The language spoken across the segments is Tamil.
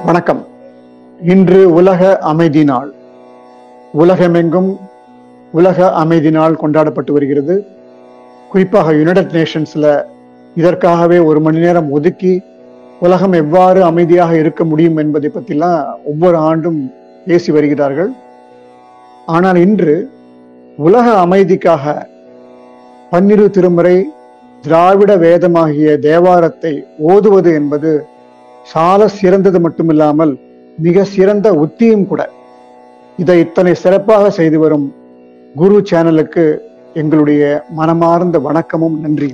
வணக்கம் இன்று உலக அமைதி நாள் உலகமெங்கும் உலக அமைதி நாள் கொண்டாடப்பட்டு வருகிறது குறிப்பாக யுனைடெட் நேஷன்ஸ்ல இதற்காகவே ஒரு மணி நேரம் ஒதுக்கி உலகம் எவ்வாறு அமைதியாக இருக்க முடியும் என்பதை பற்றிலாம் ஒவ்வொரு ஆண்டும் பேசி வருகிறார்கள் ஆனால் இன்று உலக அமைதிக்காக பன்னிரு திருமுறை திராவிட வேதமாகிய தேவாரத்தை ஓதுவது என்பது சால சிறந்தது மட்டுமில்லாமல் மிக சிறந்த உத்தியும் கூட இதை இத்தனை சிறப்பாக செய்து வரும் குரு சேனலுக்கு எங்களுடைய மனமார்ந்த வணக்கமும் நன்றி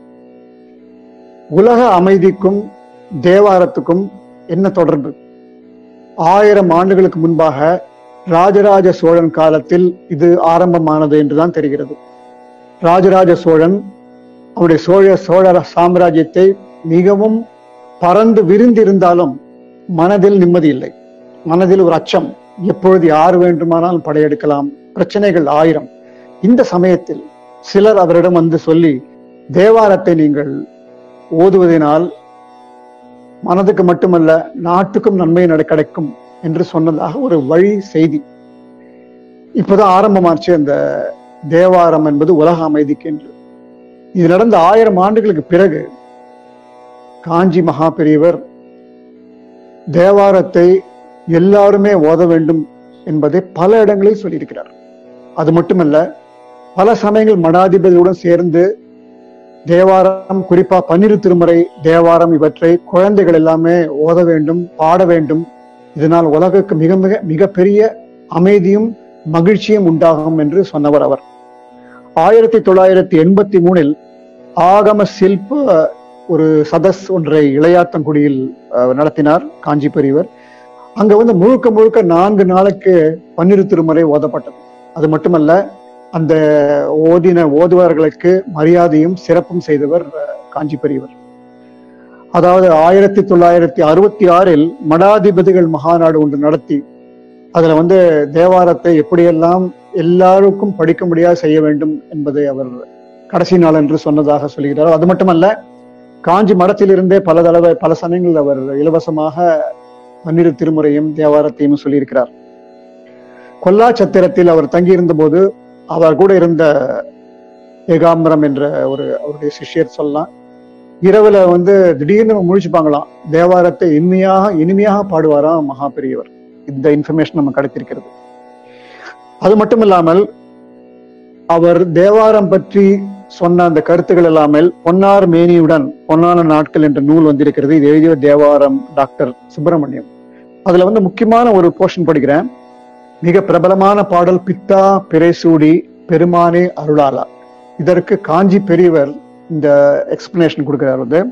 உலக அமைதிக்கும் தேவாரத்துக்கும் என்ன தொடர்பு ஆயிரம் ஆண்டுகளுக்கு முன்பாக ராஜராஜ சோழன் காலத்தில் இது ஆரம்பமானது என்றுதான் தெரிகிறது ராஜராஜ சோழன் அவருடைய சோழ சோழ சாம்ராஜ்யத்தை மிகவும் பறந்து விரிந்திருந்தாலும் மனதில் நிம்மதி இல்லை மனதில் ஒரு அச்சம் எப்பொழுது யார் வேண்டுமானாலும் படையெடுக்கலாம் பிரச்சனைகள் ஆயிரம் இந்த சமயத்தில் சிலர் அவரிடம் வந்து சொல்லி தேவாரத்தை நீங்கள் ஓதுவதனால் மனதுக்கு மட்டுமல்ல நாட்டுக்கும் நன்மை நட கிடைக்கும் என்று சொன்னதாக ஒரு வழி செய்தி இப்போதான் ஆரம்பமாச்சு அந்த தேவாரம் என்பது உலக அமைதிக்கு என்று இது நடந்த ஆயிரம் ஆண்டுகளுக்கு பிறகு காஞ்சி மகா பெரியவர் தேவாரத்தை எல்லாருமே ஓத வேண்டும் என்பதை பல இடங்களில் சொல்லியிருக்கிறார் அது மட்டுமல்ல பல சமயங்கள் மடாதிபதியுடன் சேர்ந்து தேவாரம் குறிப்பா பன்னிரு திருமுறை தேவாரம் இவற்றை குழந்தைகள் எல்லாமே ஓத வேண்டும் பாட வேண்டும் இதனால் உலகுக்கு மிக மிக மிகப்பெரிய அமைதியும் மகிழ்ச்சியும் உண்டாகும் என்று சொன்னவர் அவர் ஆயிரத்தி தொள்ளாயிரத்தி எண்பத்தி மூணில் ஆகம சில்ப ஒரு சதஸ் ஒன்றை இளையாத்தங்குடியில் நடத்தினார் காஞ்சி பெரியவர் அங்க வந்து முழுக்க முழுக்க நான்கு நாளுக்கு பன்னிரு திருமுறை ஓதப்பட்டது அது மட்டுமல்ல அந்த ஓதின ஓதுவர்களுக்கு மரியாதையும் சிறப்பும் செய்தவர் காஞ்சி பெரியவர் அதாவது ஆயிரத்தி தொள்ளாயிரத்தி அறுபத்தி ஆறில் மடாதிபதிகள் மகாநாடு ஒன்று நடத்தி அதுல வந்து தேவாரத்தை எப்படியெல்லாம் எல்லாருக்கும் படிக்க முடியாது செய்ய வேண்டும் என்பதை அவர் கடைசி நாள் என்று சொன்னதாக சொல்கிறார் அது மட்டுமல்ல காஞ்சி மடத்திலிருந்தே பல தடவை பல சமயங்களில் அவர் இலவசமாக பன்னிரு திருமுறையும் தேவாரத்தையும் சொல்லியிருக்கிறார் கொல்லா சத்திரத்தில் அவர் தங்கியிருந்த போது அவர் கூட இருந்த ஏகாம்பரம் என்ற ஒரு அவருடைய சிஷ்யர் சொல்லலாம் இரவுல வந்து திடீர்னு முழிச்சுப்பாங்களாம் தேவாரத்தை இனிமையாக இனிமையாக பாடுவாராம் மகா பெரியவர் இந்த இன்ஃபர்மேஷன் நம்ம கிடைத்திருக்கிறது அது மட்டும் இல்லாமல் அவர் தேவாரம் பற்றி சொன்ன அந்த கருத்துக்கள் இல்லாமல் பொன்னார் மேனியுடன் பொன்னான நாட்கள் என்ற நூல் வந்திருக்கிறது இது எழுதிய தேவாரம் டாக்டர் சுப்பிரமணியம் அதுல வந்து முக்கியமான ஒரு போர்ஷன் படிக்கிறேன் மிக பிரபலமான பாடல் பித்தா பிறைசூடி பெருமானே அருளாலா இதற்கு காஞ்சி பெரியவர் இந்த எக்ஸ்பிளனேஷன் கொடுக்கிறார் வந்து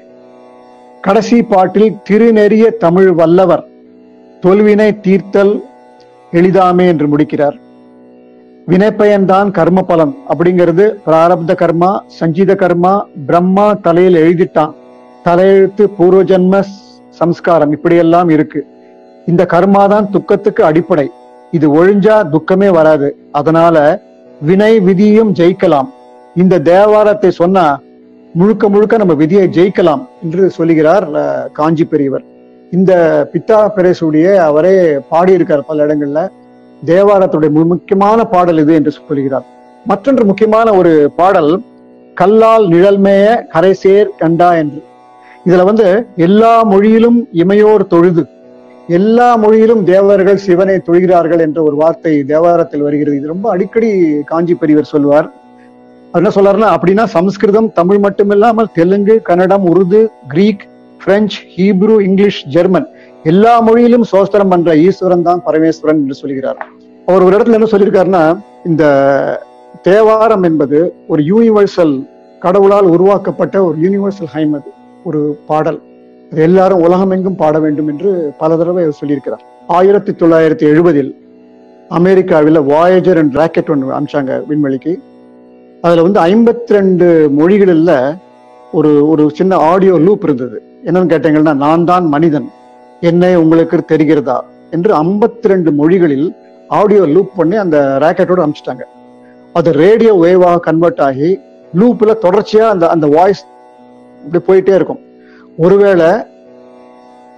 கடைசி பாட்டில் திருநெறிய தமிழ் வல்லவர் தொல்வினை தீர்த்தல் எளிதாமே என்று முடிக்கிறார் வினைப்பயன்தான் கர்ம பலன் அப்படிங்கிறது பிராரப்த கர்மா சஞ்சீத கர்மா பிரம்மா தலையில் எழுதிட்டான் தலையெழுத்து பூர்வ ஜன்ம சம்ஸ்காரம் இப்படியெல்லாம் இருக்கு இந்த கர்மா தான் துக்கத்துக்கு அடிப்படை இது ஒழிஞ்சா துக்கமே வராது அதனால வினை விதியும் ஜெயிக்கலாம் இந்த தேவாரத்தை சொன்னா முழுக்க முழுக்க நம்ம விதியை ஜெயிக்கலாம் என்று சொல்லுகிறார் காஞ்சி பெரியவர் இந்த பித்தா பிரேசுடைய அவரே பாடியிருக்கார் பல இடங்கள்ல தேவாரத்துடைய முக்கியமான பாடல் இது என்று சொல்கிறார் மற்றொன்று முக்கியமான ஒரு பாடல் கல்லால் நிழல்மேய கரைசேர் கண்டா என்று இதுல வந்து எல்லா மொழியிலும் இமையோர் தொழுது எல்லா மொழியிலும் தேவர்கள் சிவனை தொழுகிறார்கள் என்ற ஒரு வார்த்தை தேவாரத்தில் வருகிறது இது ரொம்ப அடிக்கடி காஞ்சி பெரியவர் சொல்வார் என்ன சொல்றாருன்னா அப்படின்னா சம்ஸ்கிருதம் தமிழ் மட்டுமில்லாமல் Telugu Kannada Urdu Greek French Hebrew English German எல்லா மொழியிலும் சோஸ்திரம் பண்ற ஈஸ்வரன் தான் பரமேஸ்வரன் என்று சொல்கிறார் அவர் ஒரு இடத்துல என்ன சொல்லியிருக்காருன்னா இந்த தேவாரம் என்பது ஒரு யூனிவர்சல் கடவுளால் உருவாக்கப்பட்ட ஒரு யூனிவர்சல் ஹைம் அது ஒரு பாடல் எல்லாரும் உலகமெங்கும் பாட வேண்டும் என்று பல தடவை சொல்லியிருக்கிறார் ஆயிரத்தி தொள்ளாயிரத்தி எழுபதில் அமெரிக்காவில் வாயேஜர் என்ற ராக்கெட் ஒன்று அனுப்பிச்சாங்க விண்வெளிக்கு அதுல வந்து ஐம்பத்தி ரெண்டு மொழிகளில் ஒரு ஒரு சின்ன ஆடியோ லூப் இருந்தது என்னன்னு கேட்டீங்கன்னா நான் தான் மனிதன் என்னை உங்களுக்கு தெரிகிறதா என்று ஐம்பத்தி ரெண்டு மொழிகளில் ஆடியோ லூப் பண்ணி அந்த ராக்கெட்டோட அனுப்பிச்சிட்டாங்க அது ரேடியோ வேவாக கன்வெர்ட் ஆகி லூப்ல தொடர்ச்சியா அந்த அந்த வாய்ஸ் இப்படி போயிட்டே இருக்கும் ஒருவேளை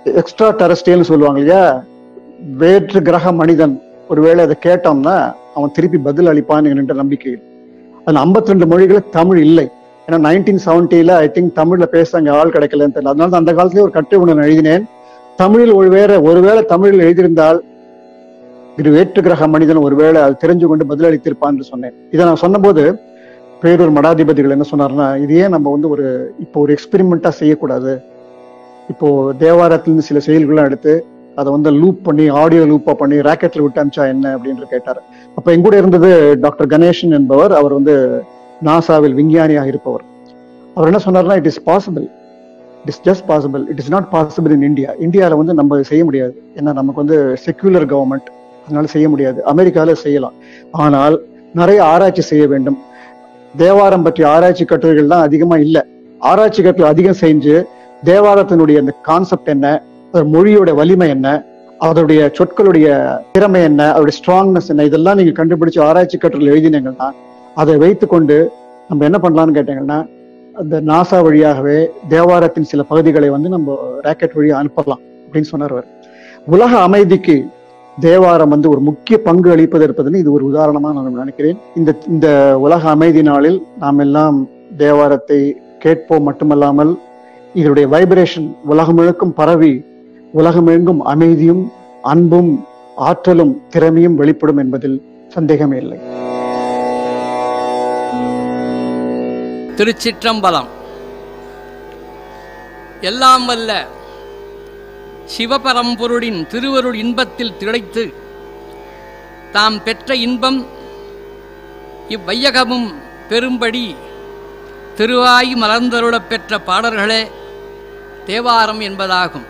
எக்ஸ்ட்ரா டெரஸ்டியல்னு சொல்லுவாங்க இல்லையா வேற்று கிரக மனிதன் ஒருவேளை அதை கேட்டோம்னா அவன் திருப்பி பதில் அளிப்பான் என்கின்ற நம்பிக்கை அந்த 52 மொழிகள் தமிழ் இல்லை ஏன்னா நைன்டீன் செவன்ட்டில ஐ திங்க் தமிழ்ல பேச அங்க ஆள் கிடைக்கலன்னு தெரியல அதனால தான் அந்த காலத்திலேயே ஒரு கட்டுரை ஒன்று நான் எழுதினேன் தமிழில் ஒருவேளை ஒருவேளை தமிழில் எழுதியிருந்தால் இது வேற்று கிரக மனிதன் ஒருவேளை அது தெரிஞ்சு கொண்டு பதிலளித்திருப்பான்னு சொன்னேன் இதை நான் சொன்னபோது பேரூர் மடாதிபதிகள் என்ன சொன்னார்னா இது ஏன் நம்ம வந்து ஒரு இப்போ ஒரு எக்ஸ்பெரிமெண்டா செய்யக்கூடாது இப்போ தேவாரத்திலிருந்து சில செயல்கள்லாம் எடுத்து அதை வந்து லூப் பண்ணி ஆடியோ லூப்பா பண்ணி ராக்கெட்ல விட்டு அனுப்பிச்சா என்ன அப்படின்னு கேட்டார் அப்ப எங்க கூட இருந்தது டாக்டர் கணேசன் என்பவர் அவர் வந்து நாசாவில் விஞ்ஞானியாக இருப்பவர் அவர் என்ன சொன்னார்னா it is possible it is just possible it is not possible in India இந்தியாவில் வந்து நம்ம செய்ய முடியாது ஏன்னா நமக்கு வந்து செக்யூலர் கவர்மெண்ட் அதனால செய்ய முடியாது அமெரிக்கால செய்யலாம் ஆனால் நிறைய ஆராய்ச்சி செய்ய வேண்டும் தேவாரம் பற்றிய ஆராய்ச்சி கட்டுரைகள் தான் அதிகமா இல்லை ஆராய்ச்சி கட்டுரை அதிகம் செஞ்சு தேவாரத்தினுடைய அந்த கான்செப்ட் என்ன அதோட மொழியோட வலிமை என்ன அதோடைய சொற்களுடைய திறமை என்ன அதோடைய ஸ்ட்ராங்னஸ் என்ன இதெல்லாம் நீங்க கண்டுபிடிச்சு ஆராய்ச்சி கட்டுரைகள் எழுதினீங்கன்னா அதை வைத்துக்கொண்டு நம்ம என்ன பண்ணலாம்னு கேட்டீங்கன்னா அந்த நாசா வழியாகவே தேவாரத்தின் சில பகுதிகளை வந்து நம்ம ராக்கெட் வழியா அனுப்பலாம் அப்படின்னு சொன்னார் அவர் உலக அமைதிக்கு தேவாரம் வந்து ஒரு முக்கிய பங்கு அளிப்பது இருப்பதுன்னு இது ஒரு உதாரணமா நான் நினைக்கிறேன் இந்த இந்த உலக அமைதி நாளில் நாம் எல்லாம் தேவாரத்தை கேட்போம் மட்டுமல்லாமல் இதனுடைய வைப்ரேஷன் உலகம் முழுக்கும் பரவி உலகமெங்கும் அமைதியும் அன்பும் ஆற்றலும் திறமையும் வெளிப்படும் என்பதில் சந்தேகமே இல்லை திருச்சிற்றம்பலம் எல்லாம் வல்ல சிவபரம்பொருளின் திருவருள் இன்பத்தில் திளைத்து தாம் பெற்ற இன்பம் இவ்வையகமும் பெரும்படி திருவாய் மலர்ந்தருளப் பெற்ற பாடல்களே தேவாரம் என்பதாகும்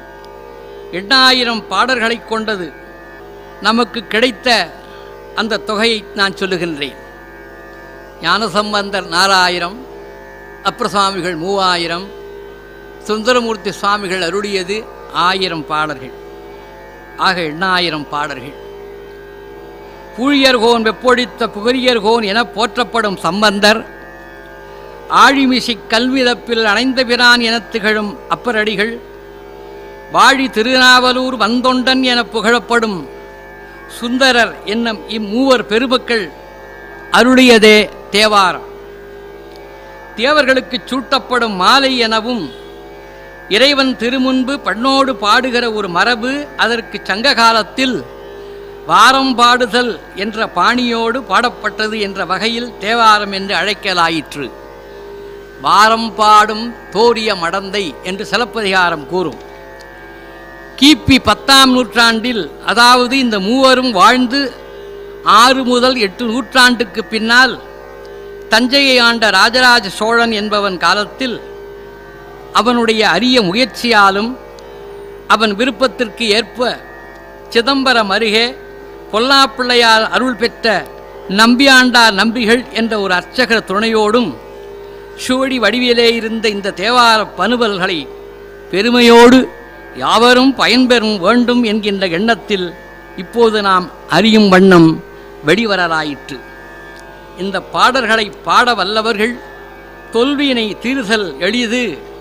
எண்ணாயிரம் பாடல்களைக் கொண்டது நமக்கு கிடைத்த அந்த தொகையை நான் சொல்லுகின்றேன் ஞானசம்பந்தர் நாலாயிரம் அப்பர் சுவாமிகள் மூவாயிரம் சுந்தரமூர்த்தி சுவாமிகள் அருளியது ஆயிரம் பாடல்கள் ஆக எண்ணாயிரம் பாடல்கள் பூழியர்கோன் வெப்பொழித்த புகரியர்கோன் என போற்றப்படும் சம்பந்தர் ஆழிமிசை கல்விதப்பில் அணைந்த பிரான் எனத் திகழும் அப்பரடிகள் வாழி திருநாவலூர் வந்தொண்டன் என புகழப்படும் சுந்தரர் என்னும் இம்மூவர் பெருமக்கள் அருளியதே தேவாரம் தேவர்களுக்குச் சூட்டப்படும் மாலை எனவும் இறைவன் திருமுன்பு பண்ணோடு பாடுகிற ஒரு மரபு அதற்கு சங்க காலத்தில் வாரம் பாடுதல் என்ற பாணியோடு பாடப்பட்டது என்ற வகையில் தேவாரம் என்று அழைக்கலாயிற்று வாரம் பாடும் தோரிய மடந்தை என்று சிலப்பதிகாரம் கூறும் கிபி பத்தாம் நூற்றாண்டில் அதாவது இந்த மூவரும் வாழ்ந்து ஆறு முதல் எட்டு நூற்றாண்டுக்கு பின்னால் தஞ்சையை ஆண்ட ராஜராஜ சோழன் என்பவன் காலத்தில் அவனுடைய அரிய முயற்சியாலும் அவன் விருப்பத்திற்கு ஏற்ப சிதம்பரம் அருகே பொல்லாப்பிள்ளையார் அருள் பெற்ற நம்பியாண்டார் நம்பிகள் என்ற ஒரு அர்ச்சகர் துணையோடும் சுவடி வடிவிலே இருந்த இந்த தேவார பனுவல்களை பெருமையோடு யாவரும் பயன்பெறும் வேண்டும் என்கின்ற எண்ணத்தில் இப்போது நாம் அறியும் வண்ணம் வெளிவரலாயிற்று இந்த பாடல்களை பாட வல்லவர்கள் தொல்வினை தீர்தல் எளிது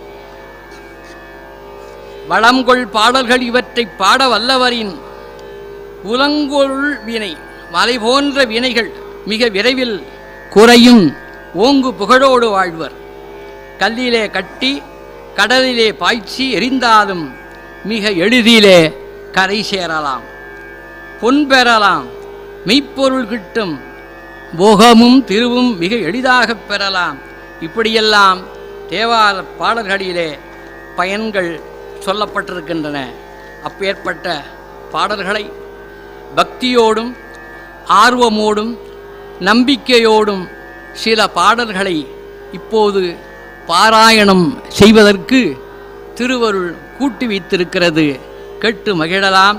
வளங்கொள் பாடல்கள் இவற்றை பாட வல்லவரின் உலங்கொள் வினை மலை போன்ற வினைகள் மிக விரைவில் குறையும் ஓங்கு புகழோடு வாழ்வர் கல்லிலே கட்டி கடலிலே பாய்ச்சி எரிந்தாலும் மிக எளிதிலே கரை சேரலாம் பொன் பெறலாம் மெய்ப்பொருள் கிட்டும் போகமும் திருவும் மிக எளிதாகப் பெறலாம் இப்படியெல்லாம் தேவார பாடல்களிலே பயன்கள் சொல்லப்பட்டிருக்கின்றன அப்பேற்பட்ட பாடல்களை பக்தியோடும் ஆர்வமோடும் நம்பிக்கையோடும் சில பாடல்களை இப்போது பாராயணம் செய்வதற்கு திருவருள் கூட்டி வைத்திருக்கிறது கேட்டு மகிழலாம்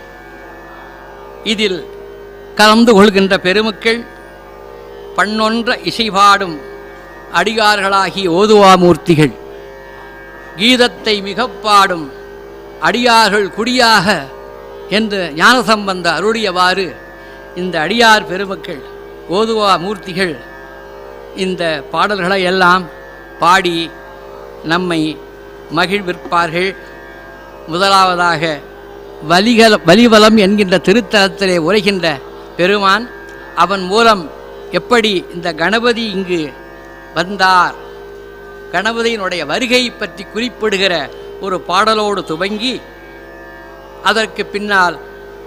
இதில் கலந்து கொள்கின்ற பெருமக்கள் பண்ணொன்ற இசைபாடும் அடியார்களாகிய ஓதுவாமூர்த்திகள் கீதத்தை மிகப் பாடும் அடியார்கள் குடியாக என்று ஞானசம்பந்த அருளியவாறு இந்த அடியார் பெருமக்கள் ஓதுவா மூர்த்திகள் இந்த பாடல்களை எல்லாம் பாடி நம்மை மகிழ்விற்பார்கள் முதலாவதாக வலிகல வலிவலம் என்கின்ற திருத்தலத்திலே உரைகின்ற பெருமான் அவன் மூலம் எப்படி இந்த கணபதி இங்கு வந்தார் கணபதியினுடைய வருகை பற்றி குறிப்பிடுகிற ஒரு பாடலோடு துவங்கி அதற்கு பின்னால்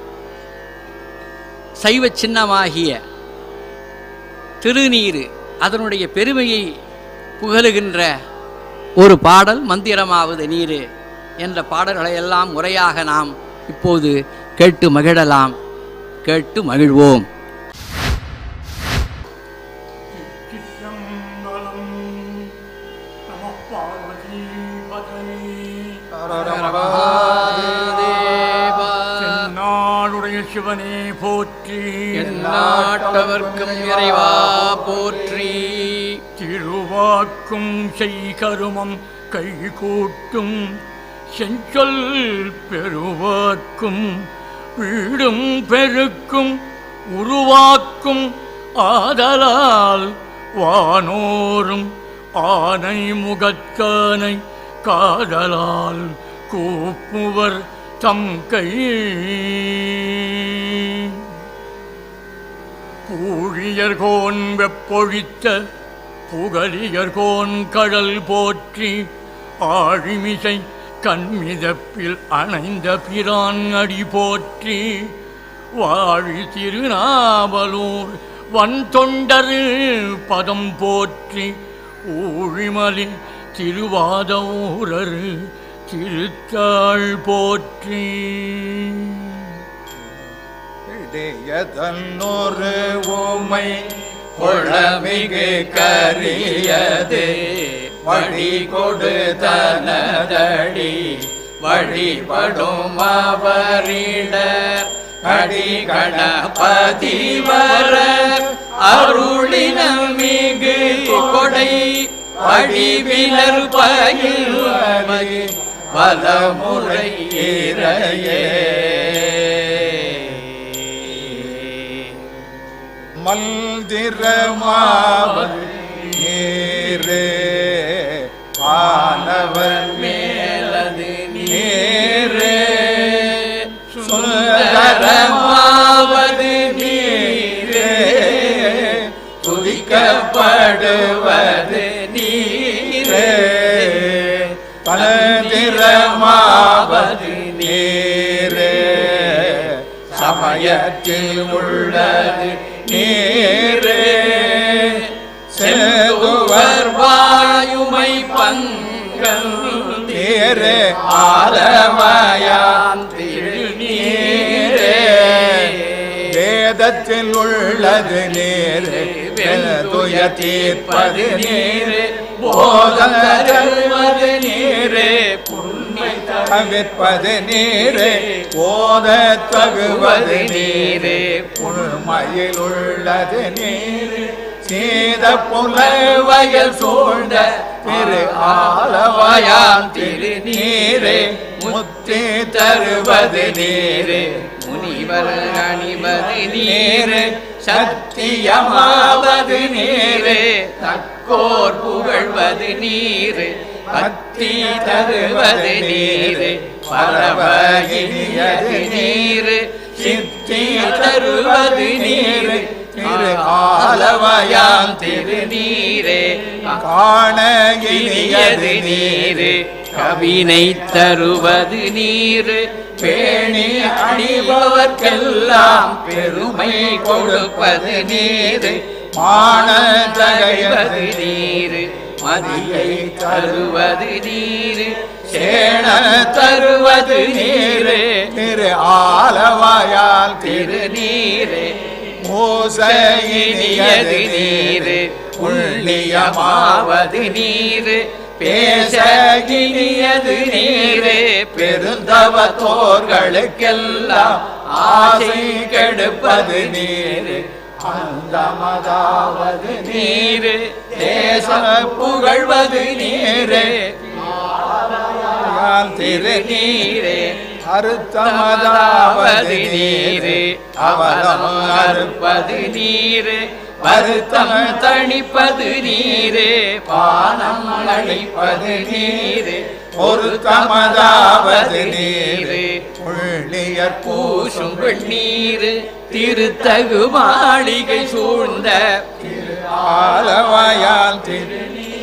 சைவ சின்னமாகிய திருநீரு அதனுடைய பெருமையை புகழுகின்ற ஒரு பாடல் மந்திரமாவது நீரு என்ற பாடல்களை எல்லாம் முறையாக நாம் இப்போது கேட்டு மகிழலாம் கேட்டு மகிழ்வோம் சிற்றம்பலம் நம பார்வதி பதனி தென்னாடுடைய சிவனே போற்றி எந்நாட்டவர்க்கும் இறைவா போற்றி திருவாக்கும் செய்கருமம் கைகூட்டும் செஞ்சொல் பெருவாக்கும் வீடும் பெருக்கும் உருவாக்கும் ஆதலால் வானோரும் ஆனை முகத்தானை காதலால் கூப்புவர் தம் கை பூழியர்கோன் வெப்பொழித்த புகழியர்கோன் கடல் போற்றி ஆழிமிசை கண்மிதப்பில் அணைந்த பிரான் அடி போற்றி வாழி திருநாவலூர் வன் தொண்டரு பதம் போற்றி ஊழிமலி திருவாத ஊரரு திருத்தாள் போற்றி இடையதன்னொரு ஓமை கொழமிகு கரியது வழி கொடுத்தனதடி வழிபடும் அவரிடர் அடி கணபதி வர அருளின மிகு கொடை வடிவிலர் பயில்வரி பலமுறை இறையே மல்திரமாவது நீரே வானவர் மேலது நீரே சுந்தரமாவது நீரே துதிக்கப்படுவது நீரே பலதிரமாவது நீரே சமயத்தில் உள்ளது நீரே செல்குவர் வாயுமை பங்கல் நீரே ஆலமயான் திருநீரே வேதத்தில் உள்ளது நீரே துய தீர்ப்பது நீரே போதல்வது நீரே புண்மை தவிர்ப்பது நீரே போத தகுவது நீரே புண்மையில் உள்ளது நீரே சீத புலவயல் சூழ்ந்த திரு ஆலவயான் திரு நீரே முத்தி தருவது நீரே முனிவர் அணிவது நீரே சத்தியமாவது நீரே தக்கோர் புகழ்வது நீரே பக்தி தருவது நீரே பரவ இனியது நீரே சித்தி தருவது நீரே திரு ஆலவயான் திரு நீரே காண இனியது நீரே கவினை தருவது நீர் பேணி அணிபவர்க்கெல்லாம் பெருமை கொடுப்பது நீர் மான தகைவது நீர் மதியை தருவது நீர் சேண தருவது நீர் திரு ஆலவாயால் திரு நீரே மோசையினியது நீர் புண்ணியமாவது நீர் பேச இனியது நீரே பெருந்தவத்தோர்களுக்கெல்லாம் ஆசை கெடுப்பது நீர் அந்தமதாவது நீர் தேச புகழ்வது நீரே திரு நீரே அறுத்தமதாவது நீரே அவலம் அறுப்பது நீரே வருத்தம் தணிப்பது நீரே பானம் அளிப்பது நீரே பொருத்தமதாவது நீரு உள்ளியற் பூசும் பூசும் வெண்ணீர் திருத்தகு மாளிகை சூழ்ந்த ஆலவாயால் திரு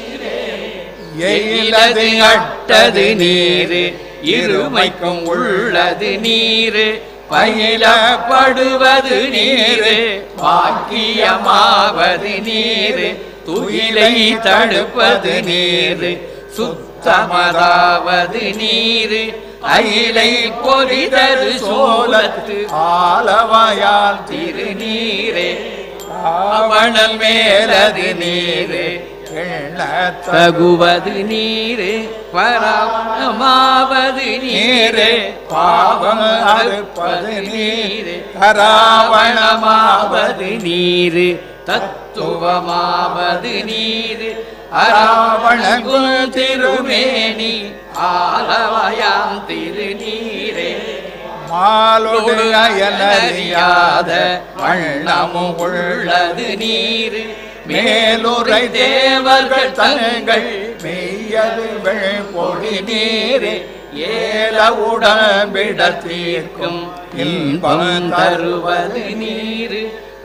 எயிலது அட்டது நீர் இருமைக்கும் உள்ளது நீர் பயிலப்படுவது நீர் பாக்கியமாவது நீர் துயிலை தடுப்பது நீர் சுத்தமதாவது நீர் அயிலை பொறிதரு சோலத்து ஆலவாயால் திருநீரே அவனல் மேலது நீரே திரு தகுவது நீரே பராமாவது நீரே பாவம் அறுப்பது நீரே கராவணமாவது நீரு தத்துவமாவது நீரு அராவணகுல் திருமேனி ஆலவயாம் திருநீரே மாலொடு அயலறியாத வண்ணமும் உள்ளது நீர் மேலுரை தேவர்கள் தங்கள் மெய்யது வெள்பொடி நீர் ஏல உடம்பிட தீர்க்கும் இன்பம் தருவது நீர்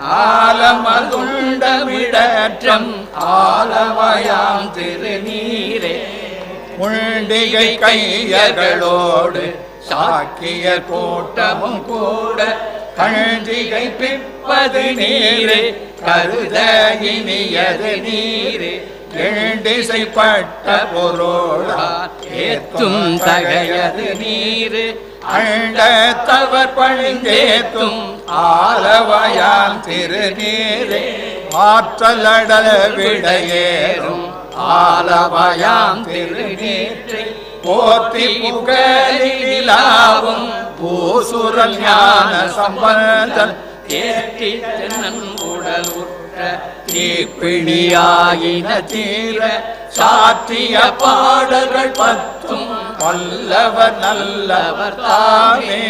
ஆலமதுண்டமிடற்றம் ஆலவயாம் திருநீரே முண்டிகை கையர்களோடு சாக்கிய கூட்டமும் கூட கஞ்சிகை பிப்பது நீரே கருத இனியது நீரே எழுந்திசைப்பட்ட பொருளா ஏத்தும் தகையது நீரு அண்டத்தவர் பழிந்தேத்தும் ஆலவயால் திருநீரே ஆற்றலடல விடையேறும் ஆலவயாம் திருநீற்றை போற்றி புகழிலாவும் பூசுரல் ஞான சம்பந்தன் தேற்றி தென்னன் உடல் உற்ற தீப்பிணியாயின தீர சாற்றிய பாடல்கள் பத்தும் வல்லவர் நல்லவர் தாமே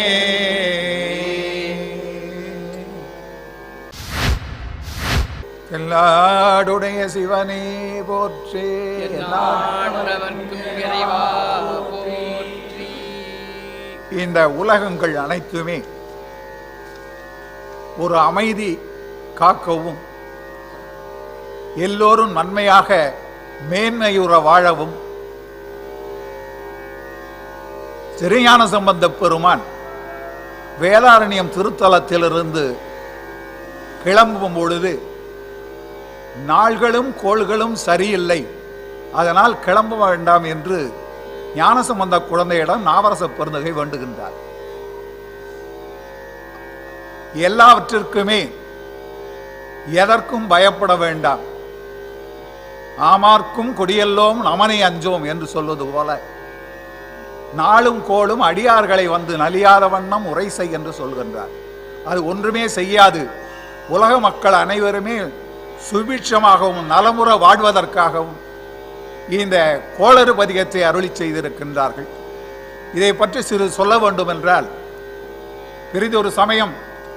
எல்லாடுடைய சிவனே போற்றே ஆண்டவர்க்கும் இறைவா போற்றி இந்த உலகங்கள் அனைத்துமே ஒரு அமைதி காக்கவும் எல்லோரும் நன்மையாக மேன்மையுற வாழவும் திருஞான சம்பந்த பெருமான் வேதாரண்யம் திருத்தலத்திலிருந்து கிளம்பும் பொழுது நாள்களும் கோள்களும் சரியில்லை அதனால் கிளம்ப வேண்டாம் என்று ஞானசம்பந்த குழந்தையிடம் நாவரச பெருந்தகை வேண்டுகின்றார் எல்லாவற்றிற்குமே எதற்கும் பயப்பட வேண்டாம் ஆமார்க்கும் கொடியெல்லோம் நமனை அஞ்சோம் என்று சொல்வது போல நாளும் கோளும் அடியார்களை வந்து நலியாத வண்ணம் உரை செய் என்று சொல்கின்றார் அது ஒன்றுமே செய்யாது உலக மக்கள் அனைவருமே சுபிட்சமாகவும் நலமுற வாழ்வதற்காகவும் இந்த கோளறு பதிகத்தை அருளி செய்திருக்கின்றார்கள் இதை பற்றி சிறு சொல்ல வேண்டும் என்றால் பிரிதொரு சமயம்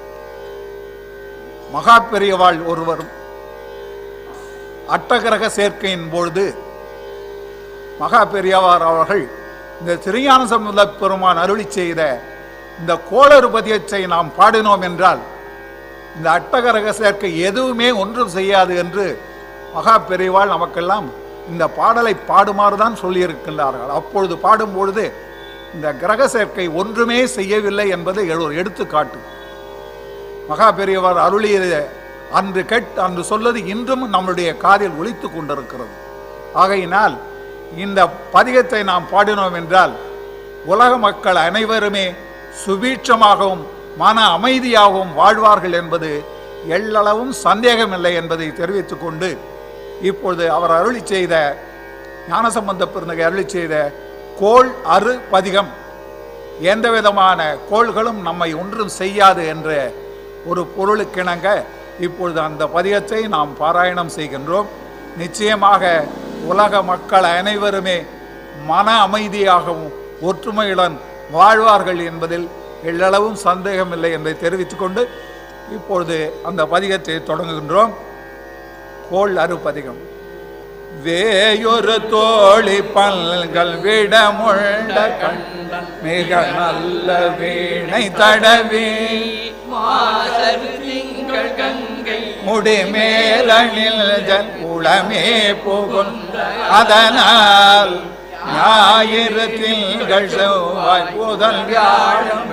மகா பெரியவாள் ஒருவரும் அட்டகிரக சேர்க்கையின் பொழுது மகா பெரியவார் அவர்கள் இந்த திருஞான சம்பந்த பெருமான் அருளி செய்த இந்த கோளறு பதியத்தை நாம் பாடினோம் என்றால் இந்த அட்டகரக சேர்க்கை எதுவுமே ஒன்றும் செய்யாது என்று மகா பெரியவாள் நமக்கெல்லாம் இந்த பாடலை பாடுமாறு தான் சொல்லியிருக்கின்றார்கள் அப்பொழுது பாடும்பொழுது இந்த கிரக சேர்க்கை ஒன்றுமே செய்யவில்லை என்பது ஒரு எடுத்துக்காட்டு மகா பெரியவர் அருளியது அன்று கேட் அன்று சொல்லது இன்றும் நம்முடைய காதில் ஒலித்து கொண்டிருக்கிறது ஆகையினால் இந்த பதிகத்தை நாம் பாடினோம் என்றால் உலக மக்கள் அனைவருமே சுபீட்சமாகவும் மன அமைதியாகவும் வாழ்வார்கள் என்பது எள்ளளவும் சந்தேகமில்லை என்பதை தெரிவித்துக் கொண்டு இப்பொழுது அவர் அருளி செய்த ஞானசம்பந்த பெருந்தகை அருளி செய்த கோள் அரு பதிகம் எந்த விதமான கோள்களும் நம்மை ஒன்றும் செய்யாது என்ற ஒரு பொருளுக்கிணங்க இப்பொழுது அந்த பதிகத்தை நாம் பாராயணம் செய்கின்றோம் நிச்சயமாக உலக மக்கள் அனைவருமே மன அமைதியாகவும் ஒற்றுமையுடன் வாழ்வார்கள் என்பதில் எள்ளளவும் சந்தேகமில்லை என்பதை தெரிவித்துக் கொண்டு இப்பொழுது அந்த பதிகத்தை தொடங்குகின்றோம் கோள் அரு பதிகம் வேயொரு தோழி பல்கள் விடமுள்ள கண்டன் மிக நல்ல வீணை தடவி மாசரு திங்கள் கங்கை முடிமேலனில் ஜன் உளமே புகுந்த அதனால் ஞாயிறு திங்கள் செவ்வாய் புதல் வியாழம்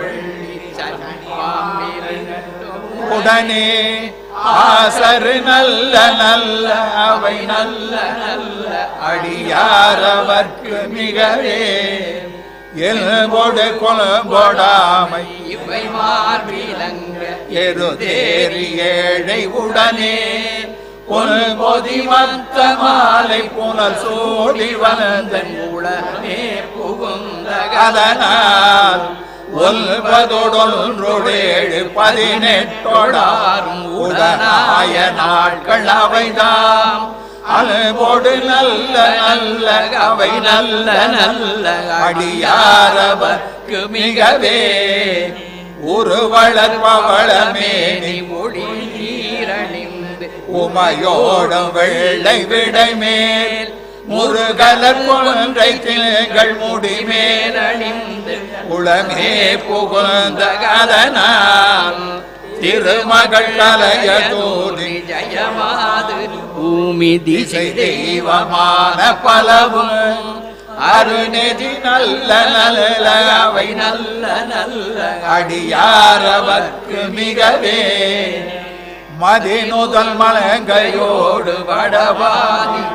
உடனே ஆசரு நல்ல நல்ல அவை நல்ல நல்ல அடியாரவர்க்கு மிகவே எல்பொடு கொலம்பொடாமை இவை மார்பிலங்க எருதேறி ஏழை உடனே பொன் பொதி மத்த மாலை புனல் சோடி வந்தன் உளமே புகுந்த அதனால் ஒன்பதொடொன்றோடேழு பதினெட்டோடாரும் உடனாய நாட்கள் அவைதாம் அல்போடு நல்ல நல்ல அவை நல்ல நல்ல அடியாரவர்க்கு மிகவே உருவளர் பவளமேனி மொழி நீரணிந்து உமையோடும் வெள்ளை விடை மேல் முருகலர் கொன்றை கிளைகள் முடிமேல் அணிந்து உளமே புகுந்த கதனால் திருமகள் கலைய தோதி ஜயமாது பூமி திசை திசை தெய்வமான பலவும் அருணெதி நல்ல நல்ல அவை நல்ல நல்ல அடியாரவர்க்கு மிகவே மதிநுதல் மலங்கையோடு வடவாதி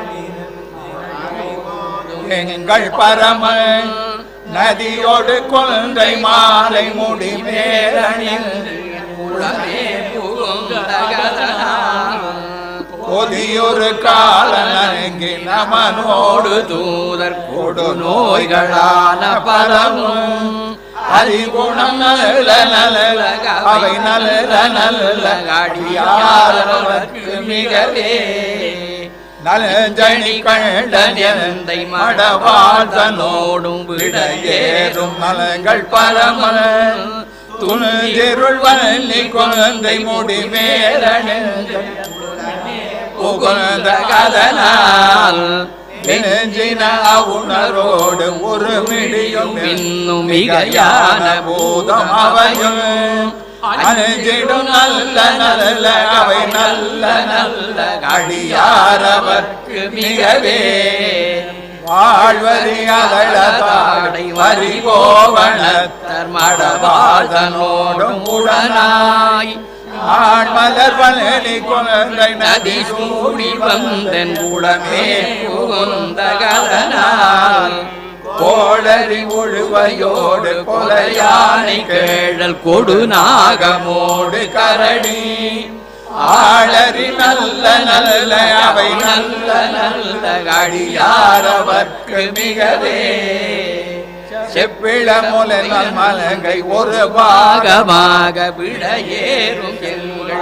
எங்கள் பரம நதியோடு கொன்றை மாலை முடி மேலணில் உளமே புகுந்தகதனால் பொதியொரு கால நங்கி நமனோடு தூதர் கொடு நோய்களான பலவும் அறிகுணம் நல்ல நல்ல அவை நல்ல நல்ல அடியாரவர்க்கு மிகவே நலஞ்சனி கண்டன் எந்தை மடவாழ்தனோடும் விடையேறும் நலங்கள் பரம துணிருள் வள்ளி குழந்தை முடி மேலணிந்த புகழ்ந்த கதனால் நெஞ்சின உணரோடு ஒரு மிடியும் இன்னும் மிகையான பூதம் அவையும் அஞ்சிடும் நல்ல நல்ல அவை நல்ல நல்ல அடியாரவர்க்கு மிகவே வாழ்வதி அதழதாடை வரி கோவணத்தர் மடவாழ்தனோடும் உடனாய் ஆண்மலர் வளனி குழந்தை நதி சூடி வந்தன் உடமே புகுந்தகதனால் கோடரி ஒழுவையோடு கொலையானை கேழல் கொடுநாகமோடு கரடி ஆளறி நல்ல நல்ல அவை நல்ல நல்ல அடியாரவர்க்கு மிகவே செப்பிள முலல் மலங்கை ஒரு பாகமாக விடையேறும் எங்கள்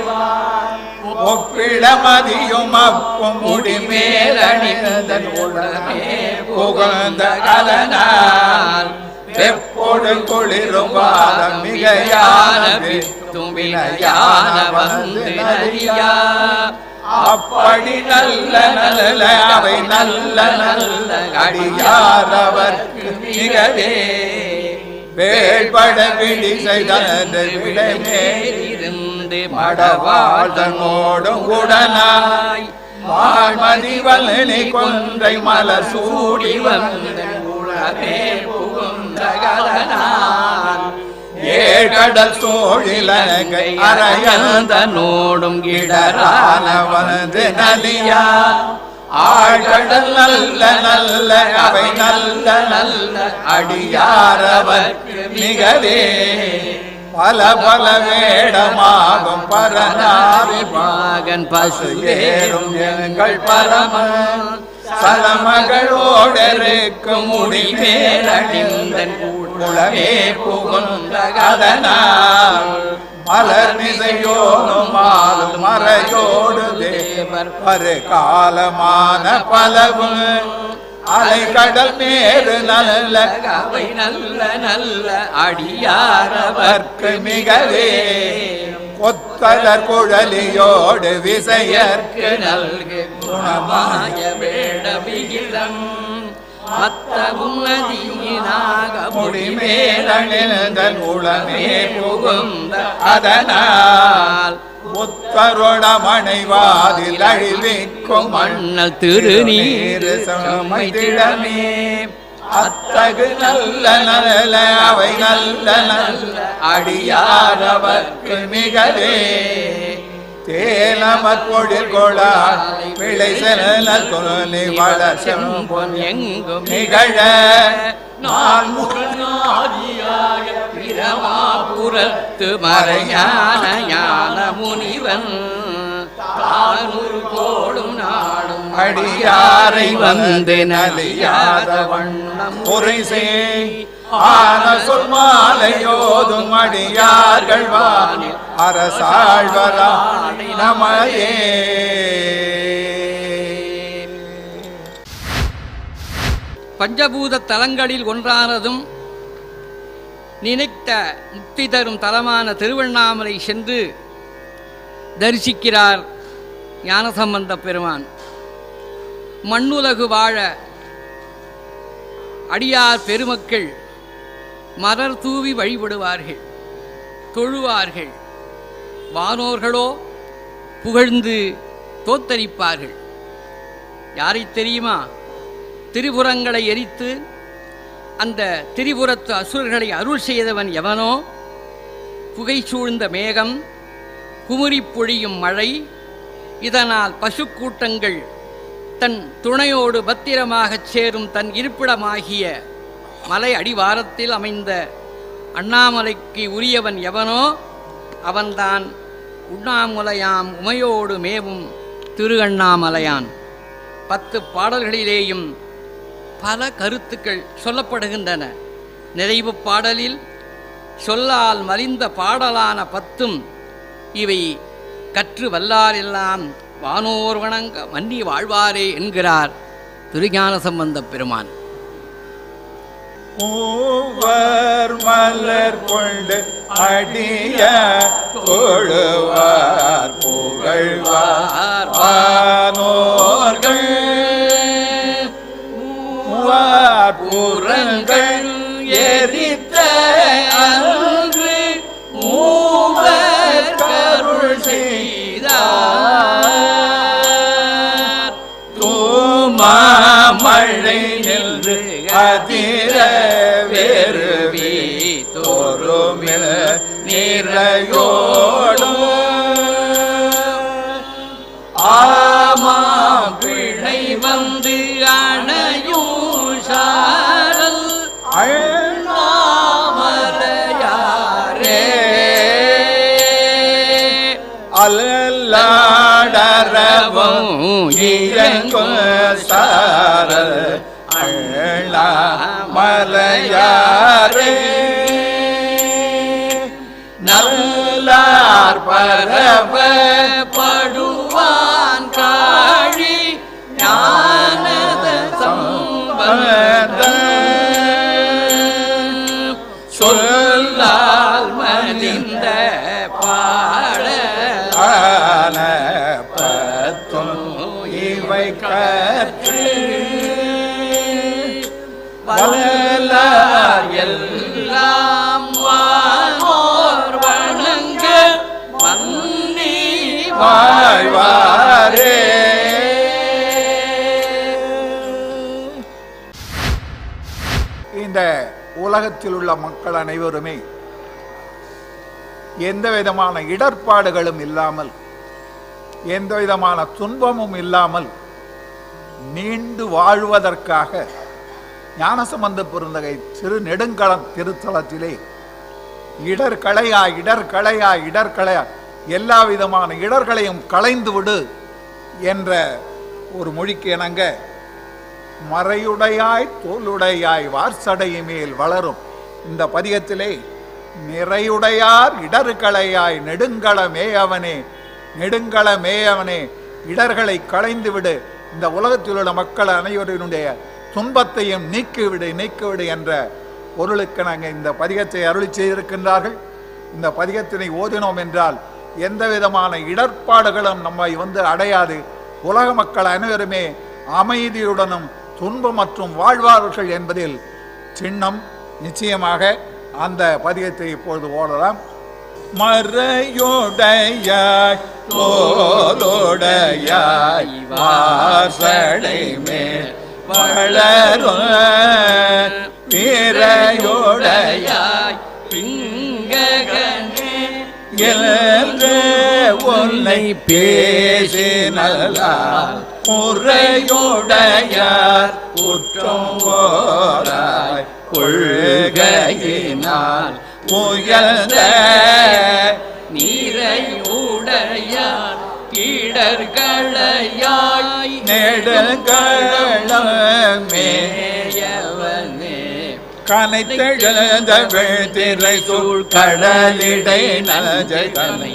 ஒப்பிட மதியும் அப்பும் முடிமேலணிந்தன் உடனே புகழ்ந்த கலனால் வெப்போடு குளிரும் வாதம் மிகையான தும்பினையான வந்து நரியா அப்படி நல்ல நல்ல அவை நல்ல நல்ல அடியாரவர்க்கு மிகவே வேள்பட விழி செய்தனது விடமே இருந்து மடவாழ்தனோடும் உடனாய் வாழ்மதி வல்லி கொன்றை மலர் சூடி வந்த உலகே புகுந்தகதனால் ஏழ்கடல் சோழிலங்கை அரையந்த நோடும் இடரான வந்து நலியா ஆழ்கடல் நல்ல நல்ல அவை நல்ல நல்ல அடியாரவர்க்கு மிகவே பல பல வேடமாகும் பரநாரி மகன் பசு ஏறும் எங்கள் பரம சலமகளோடருக்கு முடிமேலணிந்தன் குளமே புகுந்தகதனால் மலர் மிசையோடும் மாலும் மறையோடு தேவர் பரு காலமான பலவும் அலை கடல் மேறு நல்ல அவை நல்ல நல்ல அடியாரவர் அவர்க்கு மிகவே கொத்தலர் குழலியோடு விசையர்க்கு நல்கு குணமாய மன்னன் மத்தவும் நதியினாக முடிமேலணிந்தன் உளமே புகுந்த அதனால் முத்தருடமணைவாதில் அழிவிக்கும் மண்ணல் திருநீர் சமைத்திடமே அத்தகு நல்ல நல்ல அவை நல்ல நல்ல அடியாரவர்க்கு மிகவே தேனமற் பொழில் கொளார் பிழை செல துணி வள செம்பொன் எங்கும் நிகழ நான் ஆதியாய பிரமாபுரத்து மறையான ஞான முனிவன் தானூர் கோடும் நாடும் அடியாரை வந்து நலியாத வண்ணம் குறை செய் ஆன சொல் மாலையோதும் அடியார்கள் வானில் அரசாழ்வரா நமையே பஞ்சபூத தலங்களில் ஒன்றானதும் நினைத்த முக்தி தரும் தலமான திருவண்ணாமலை சென்று தரிசிக்கிறார் ஞானசம்பந்த பெருமான் மண்ணுலகு வாழ அடியார் பெருமக்கள் மலர் தூவி வழிபடுவார்கள் தொழுவார்கள் வானோர்களோ புகழ்ந்து தோத்தரிப்பார்கள் யாரை தெரியுமா திரிபுரங்களை எரித்து அந்த திரிபுரத்து அசுரர்களை அருள் செய்தவன் எவனோ புகை சூழ்ந்த மேகம் குமுறி பொழியும் மழை இதனால் பசுக்கூட்டங்கள் தன் துணையோடு பத்திரமாகச் சேரும் தன் இருப்பிடமாகிய மலை அடிவாரத்தில் அமைந்த அண்ணாமலைக்கு உரியவன் எவனோ அவன்தான் உண்ணாமுலையாம் உமையோடு மேவும் திரு அண்ணாமலையான் பத்து பாடல்களிலேயும் பல கருத்துக்கள் சொல்லப்படுகின்றன நிறைவு பாடலில் சொல்லால் மலிந்த பாடலான பத்தும் இவை கற்று வல்லாரெல்லாம் வானோர் வணங்க மன்னி வாழ்வாரே என்கிறார் திருஞான சம்பந்தப் பெருமான் மூவர் மலர் கொண்டு அடிய தொழுவார் புகழ்வார் வானோர்கள் மூவார் புறங்கள் எரித்த அன்று மூவர் கருள் செய்தார் தூமாமழை நின்று அதிர வேறுவி தோறுமில் நிறையோடும் ஆமாம் பிழை வந்து அணையும் சாரல் அண்ணாமலையாரே அல்லாடரவும் இயங்கும் சாரல் அண்ணாமலையாரே நல்லார் பரவ படுவான் காழி ஞானத சம்பந்த சொல்லால் மலிந்த பாட ஆன பத்தும் இவை கற்று வல்லார் எல்லாம் வானோர் வணங்க வன்னி வாழ்வாரே இந்த உலகத்தில் உள்ள மக்கள் அனைவருமே எந்த விதமான இடர்பாடுகளும் இல்லாமல் எந்த விதமான துன்பமும் இல்லாமல் நீண்டு வாழ்வதற்காக ஞானசம்பந்த பெருந்தகை திரு நெடுங்களம் திருத்தலத்திலே இடர்களையா இடர்களையா இடர்களையா எல்லா விதமான இடர்களையும் களைந்து விடு என்ற ஒரு மொழிக்கு இணங்க மறையுடையாய் தோலுடையாய் வார்சடை மேல் வளரும் இந்த பதிகத்திலே நிறையுடையார் இடர்களையாய் நெடுங்கள மேயவனே நெடுங்கள மேயவனே இடர்களை களைந்து விடு இந்த உலகத்தில் உள்ள மக்கள் அனைவரினுடைய துன்பத்தையும் நீக்கிவிடு நீக்கிவிடு என்ற பொருளுக்கு நாங்கள் இந்த பதிகத்தை அருளி செய்திருக்கின்றார்கள் இந்த பதிகத்தினை ஓதினோம் என்றால் எந்த விதமான இடர்பாடுகளும் நம்மை வந்து அடையாது உலக மக்கள் அனைவருமே அமைதியுடனும் துன்பம் மற்றும் வாழ்வார்கள் என்பதில் சின்னம் நிச்சயமாக அந்த பதியத்தை இப்பொழுது ஓடலாம் மறையுடையாய் தோலுடையாய் வாசடை மேல் வளரும் பிறையுடையாய் பிங்ககனே என்று உன்னை பேசினலால் முறையுடையார் குற்றம் போராய் கொள்கையினால் முயல்ந்த நீரை உடையார் இடர்களையாய் நெடுங்களமே மேயவனே கனைத்தெழுந்த வெழ்திரை சூழ் கடலிடை நலஜனை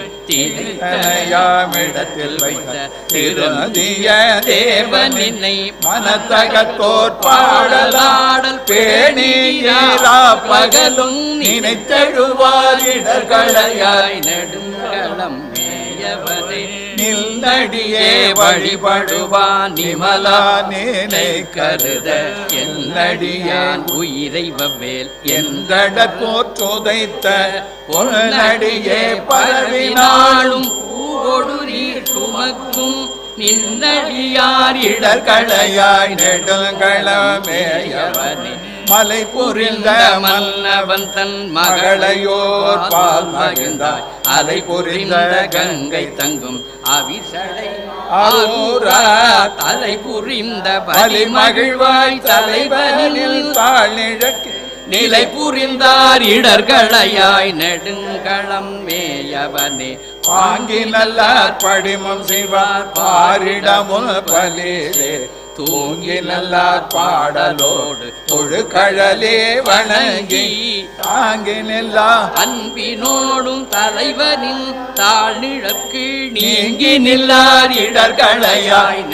திணையாமிடத்தில் வைத்த திருநதிய தேவனினை மனத்தகத்தோர் பாடலாடல் பேணியாரா பகலும் நினைத்தெழுவார் இடர்களையாய் நெடுங்களம் மேயவனே நில்லடியே வழிபடுவான் நிமலா நினை கருத என்னடியான் உயிரை வவ்வேல் எந்தட போற்றுதைத்த பொன்னடியே பரவினாலும் பரவினாலும் பூவொடு நீர் சுமக்கும் நின்னடியார் இடர்களையாய் நெடுங்களமேயவனே மலை புரிந்த மன்னவன் தன் மகளையோர் பால் மகிழ்ந்தாய் அலை புரிந்த கங்கை தங்கும் அவிசடை ஆரூரா தலை புரிந்த பலி மகிழ்வாய் தலைவனில் தலைவனில் தாழிழக்கு நிலை புரிந்தார் இடர்களையாய் நெடுங்களம் மேயவனே பாங்கி நல்லார் படிமம் செய்வார் பாரிடமும் பலிதே தூங்கி நல்லார் பாடலோடு தொழுகழலே வணங்கி தாங்கி நில்லா அன்பினோடும் தலைவனின் தாழ்நிழற்கு நீங்கி நீங்கி நில்லார் இடர்களையாய்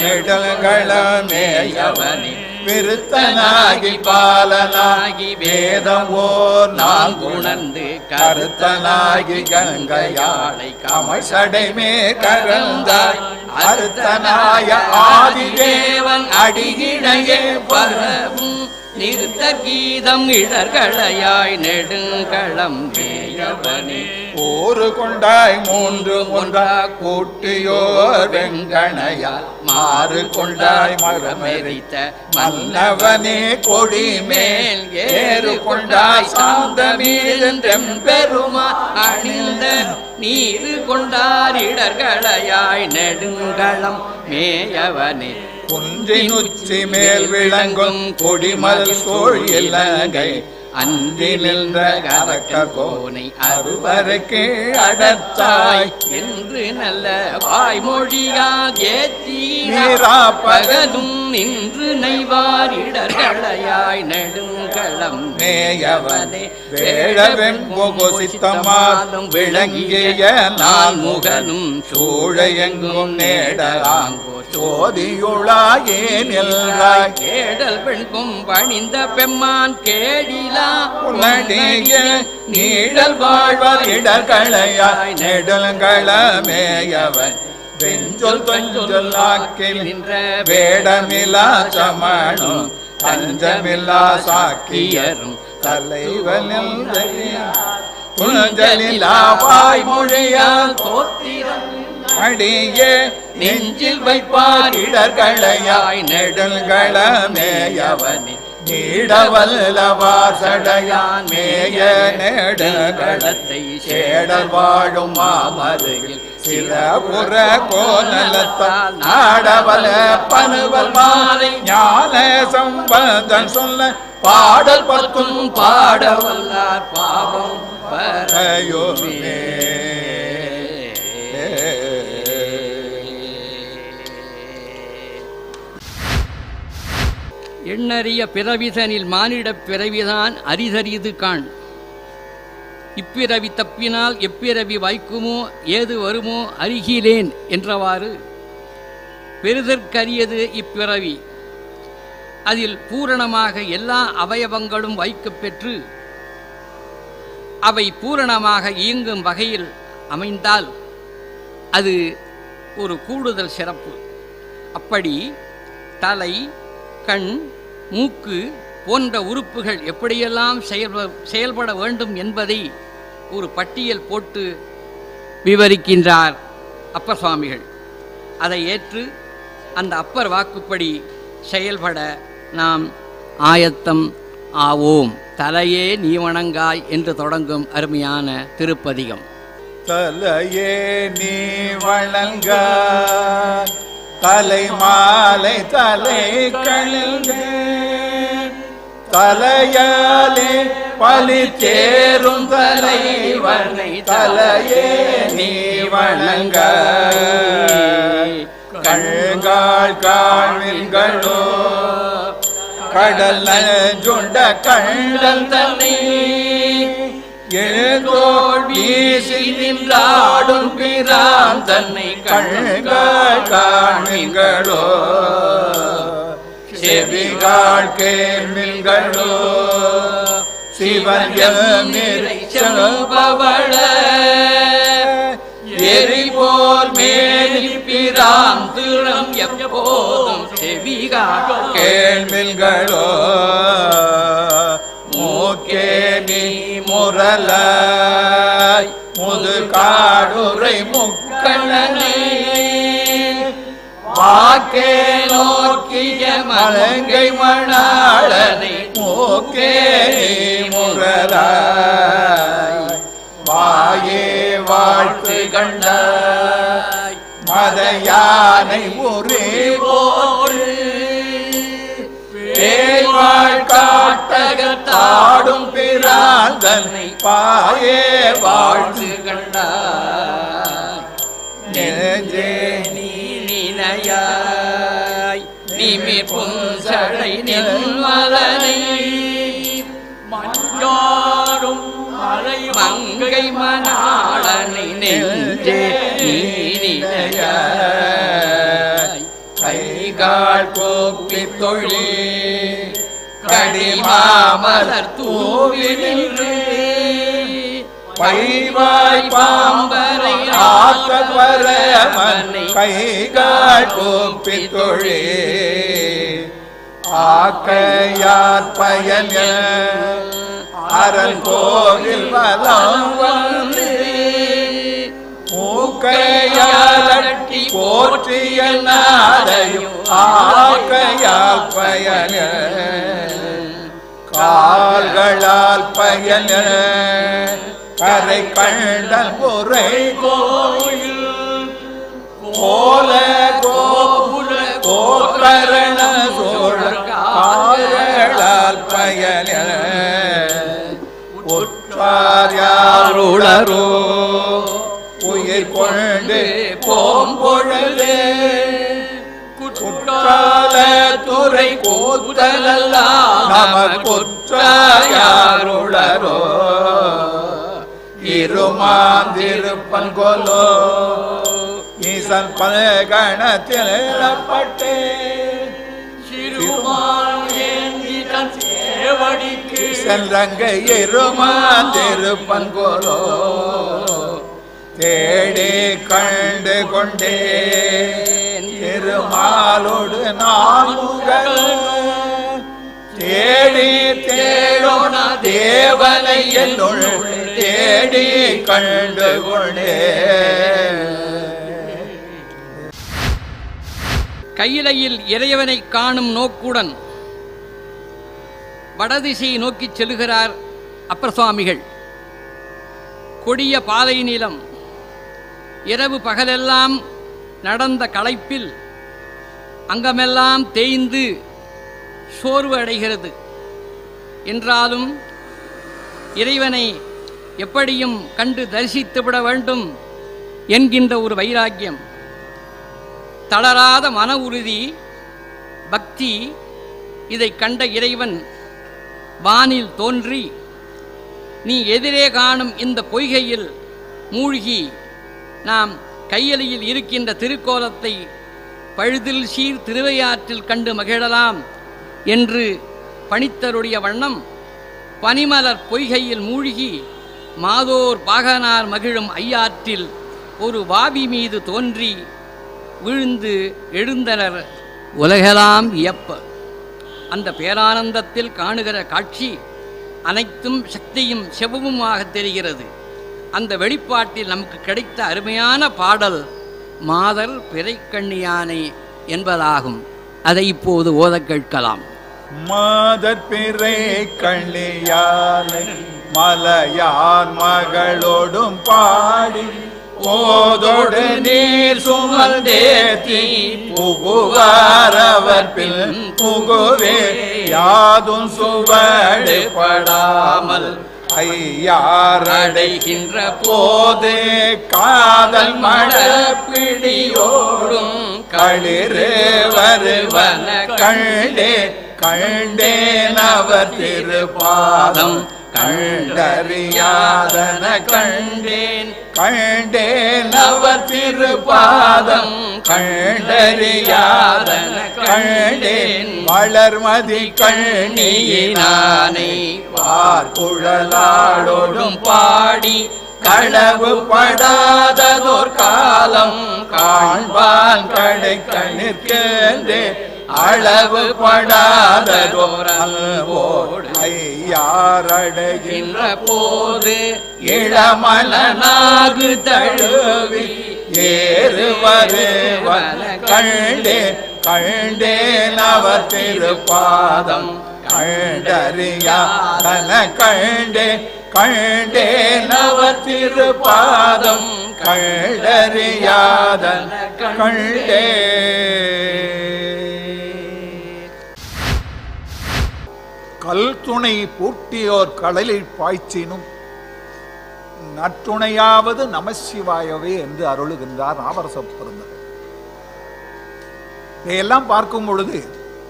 நெடுங்களமேயவனே விருத்தனாகி பாலனாகி வேதம் ஓர் நான் உணர்ந்து கருத்தனாகி கங்கையாளை கமைசடைமே கரந்தாய் அருத்தனாய ஆதிதேவன் அடியினையே பர பரவும் நிறுத்த கீதம் இடர்களையாய் நெடுங்களம் மேயவனே ஊரு கொண்டாய் மூன்று ஒன்றா கூட்டியோர் வெங்கணையால் மாறு கொண்டாய் மரமெரித்த மன்னவனே கொடி மேல் ஏறு கொண்டாய் சாந்தமீதென்றெம் பெருமா அணிந்த நீரு கொண்டார் இடர்களையாய் நெடுங்களம் மேயவனே குன்றின் உச்சி மேல் விளங்கும் கொடிமல் சோழ் இலங்கை அன்றி நின்ற கரக்க கோனை அறுவரைக்கு அடர்த்தாய் என்று நல்ல வாய்மொழியால் ஏத்தி நீரா பகலும் நின்று நெய்வார் இடர்களையாய் நெடுங்களம் மேயவனே வேழவெண் சித்தமாலும் விளங்கிய நான் முகனும் சூழையெங்கும் நேடலாங்கோ சோதியுளாயே நில்றாய் கேடல் பெண்கும் பணிந்த பெம்மான் கேடிலா உன்னடிய நீழல் வாழ்வார் இடர்களையாய் நெடுங்களமேயவன் வெஞ்சொல் தொஞ்சொல் ஆக்கில் நின்ற வேடமில்லா சமணும் தஞ்சமில்லா சாக்கியரும் தலைவனில் துஞ்சலில்லா வாய்மொழியால் தோத்திரம் அடிய நெஞ்சில் வைப்பார் இடர்களையாய் நெடுங்களமேயவனே நீடவல்லவார் சடையான் மேய நெடுங்களத்தை சேடல் வாழும் மாமருகில் சில புற கோநலத்தால் நாடவல பனுவல் மாலை ஞான சம்பந்தன் சொல்ல பாடல் பத்தும் பாடவல்லார் பாவம் பரையோமே எண்ணறிய பிறவிதனில் மானிடப் பிறவிதான் அரிதறிது காண் இப்பிறவி தப்பினால் எப்பிறவி வாய்க்குமோ ஏது வருமோ அருகிலேன் என்றவாறு பெறுதற்கரியது இப்பிறவி அதில் பூரணமாக எல்லா அவயவங்களும் வைக்கப் பெற்று அவை பூரணமாக இயங்கும் வகையில் அமைந்தால் அது ஒரு கூடுதல் சிறப்பு அப்படி தலை கண் மூக்கு போன்ற உறுப்புகள் எப்படியெல்லாம் செயல்ப செயல்பட வேண்டும் என்பதை ஒரு பட்டியல் போட்டு விவரிக்கின்றார் அப்பர் சுவாமிகள் அதை ஏற்று அந்த அப்பர் வாக்குப்படி செயல்பட நாம் ஆயத்தம் ஆவோம் தலையே நீ வணங்காய் என்று தொடங்கும் அருமையான திருப்பதிகம் தலையே நீ வணங்க தலை மாலை தலை கழுங்க தலையாலே பலி தேரும் தலைவனை தலையே நீ வணங்க கண்காள் காழ்வில்களோ கடல் நஞ்சுண்ட கண்டல் தன்னை எழுந்தோள் வீசி நின்றாடும் பிரான் தன்னை கண்கள் காண்மிங்களோ செவிகாள் கேள்விங்களோ சிவன் எம்மிரை செல்பவள எரி போல் மேலி பிரான் திறம் எப்போதும் செவிகா கேள்விங்களோ மூக்கே நீ முரலாய் முது காடுரை முக்கண்ணனே வாக்கே நோக்கிய மலங்கை மணாளனை மூக்கே நீ முரலாய் வாயே வாழ்த்து கண்டாய் மத யானை ஒரே போல் பேய்வாழ் காட்டகத்தாடும் பிரான் தன்னை பாயே வாழ்த்து கண்டாய் நெஞ்சே நீ நினையாய் நிமிர் புன்சடை நெல்மலனை மஞ்சாடும் மலை மங்கை மணாளனை நெஞ்சே நீ நினையாய் கைகால் கோப்பி தொழி கடிமாமலர் தூவி நின்று பைவாய் பாம்பரை ஆக்க பரமனை கைகால் கோப்பி தொழி ஆக்கையார் பயன் அரண் கோவில் வலம் வந்து மூக்கையாலட்டி போற்றிய நாடையும் ஆக்கையால் பயன கால்களால் பயன கரை கண்டல் முறை கோயில் கோல கோபுல கோகரண சோழ கால்களால் பயன உற்றார் யாருளரோ உயிர் கொண்டு போம்பொழுது குற்றால துறை கூத்தலெல்லாம் நம குற்றாருளரோ இருமாந்திருப்பன் கொலோ ஈசன் பல கணத்தில் பட்டே சிறுமான் ஏந்தி தன் சேவடிக்கு செல்றங்க இருமாந்திருப்பன் கொலோ தேடி கண்டு கொண்டே திருமாலோடு நான் முகல் தேடி தேடோன தேவனை என்னுள் தேடி கண்டு கொண்டே கையிலையில் இறைவனை காணும் நோக்குடன் வடதிசையை நோக்கிச் செல்கிறார் அப்பர் சுவாமிகள் கொடிய பாலை நிலம் இரவு பகலெல்லாம் நடந்த களைப்பில் அங்கமெல்லாம் தேய்ந்து சோர்வு அடைகிறது என்றாலும் இறைவனை எப்படியும் கண்டு தரிசித்துவிட வேண்டும் என்கின்ற ஒரு வைராக்கியம் தளராத மன உறுதி பக்தி இதை கண்ட இறைவன் வானில் தோன்றி நீ எதிரே காணும் இந்த பொய்கையில் மூழ்கி நாம் கையலியில் இருக்கின்ற திருக்கோலத்தை பழுதில் சீர் திருவையாற்றில் கண்டு மகிழலாம் என்று பணித்தருடைய வண்ணம் பனிமலர் பொய்கையில் மூழ்கி மாதோர் பாகனார் மகிழும் ஐயாற்றில் ஒரு வாவி மீது தோன்றி விழுந்து எழுந்தனர் உலகெல்லாம் வியப்ப அந்த பேரானந்தத்தில் காணுகிற காட்சி அனைத்தும் சக்தியும் செவவுமாக தெரிகிறது அந்த வெளிப்பாட்டில் நமக்கு கிடைத்த அருமையான பாடல் மாதர் பிறைக்கண்ணியானை என்பதாகும் அதை இப்போது ஓதக் கேட்கலாம் மாதர் பிறை கள்ளியாலை மலையான் மகளோடும் பாடி ஓதோடு நீர் சுமந்தேத்தி புகுவார் அவர் பின் புகுவே யாதும் சுவடு படாமல் ஐயாரடை அடைகின்ற போது காதல் மடப்பிடியோடும் பிடியோடும் களிறு வருவன கண்டே கண்டேன் அவர் திருப்பாதம் கண்டறியாதன கண்டேன் கண்டேன் அவர் திருப்பாதம் கண்டறியாதன கண்டேன் வளர்மதி கண்ணியினானை பார்க்குழலாடோடும் பாடி களவு படாததோர் காலம் காண்பான் கடை கணிற்கே அளவு படாததோர் அல்வோடு ஐயாரடைகின்ற என்ற போது இளமலனாகு தழுவி ஏறு வருவன கண்டே கண்டேன் அவர் திருப்பாதம் கண்டறியாதன கண்டே கண்டேன் அவர் திருப்பாதம் கண்டறியாதன கண்டே கல் துணை பூட்டியோர் கடலில் பாய்ச்சினும் நற்றுணையாவது நமசிவாயவே என்று அருளுகின்றார் நாவரச பெருந்தகை இதையெல்லாம் பார்க்கும் பொழுது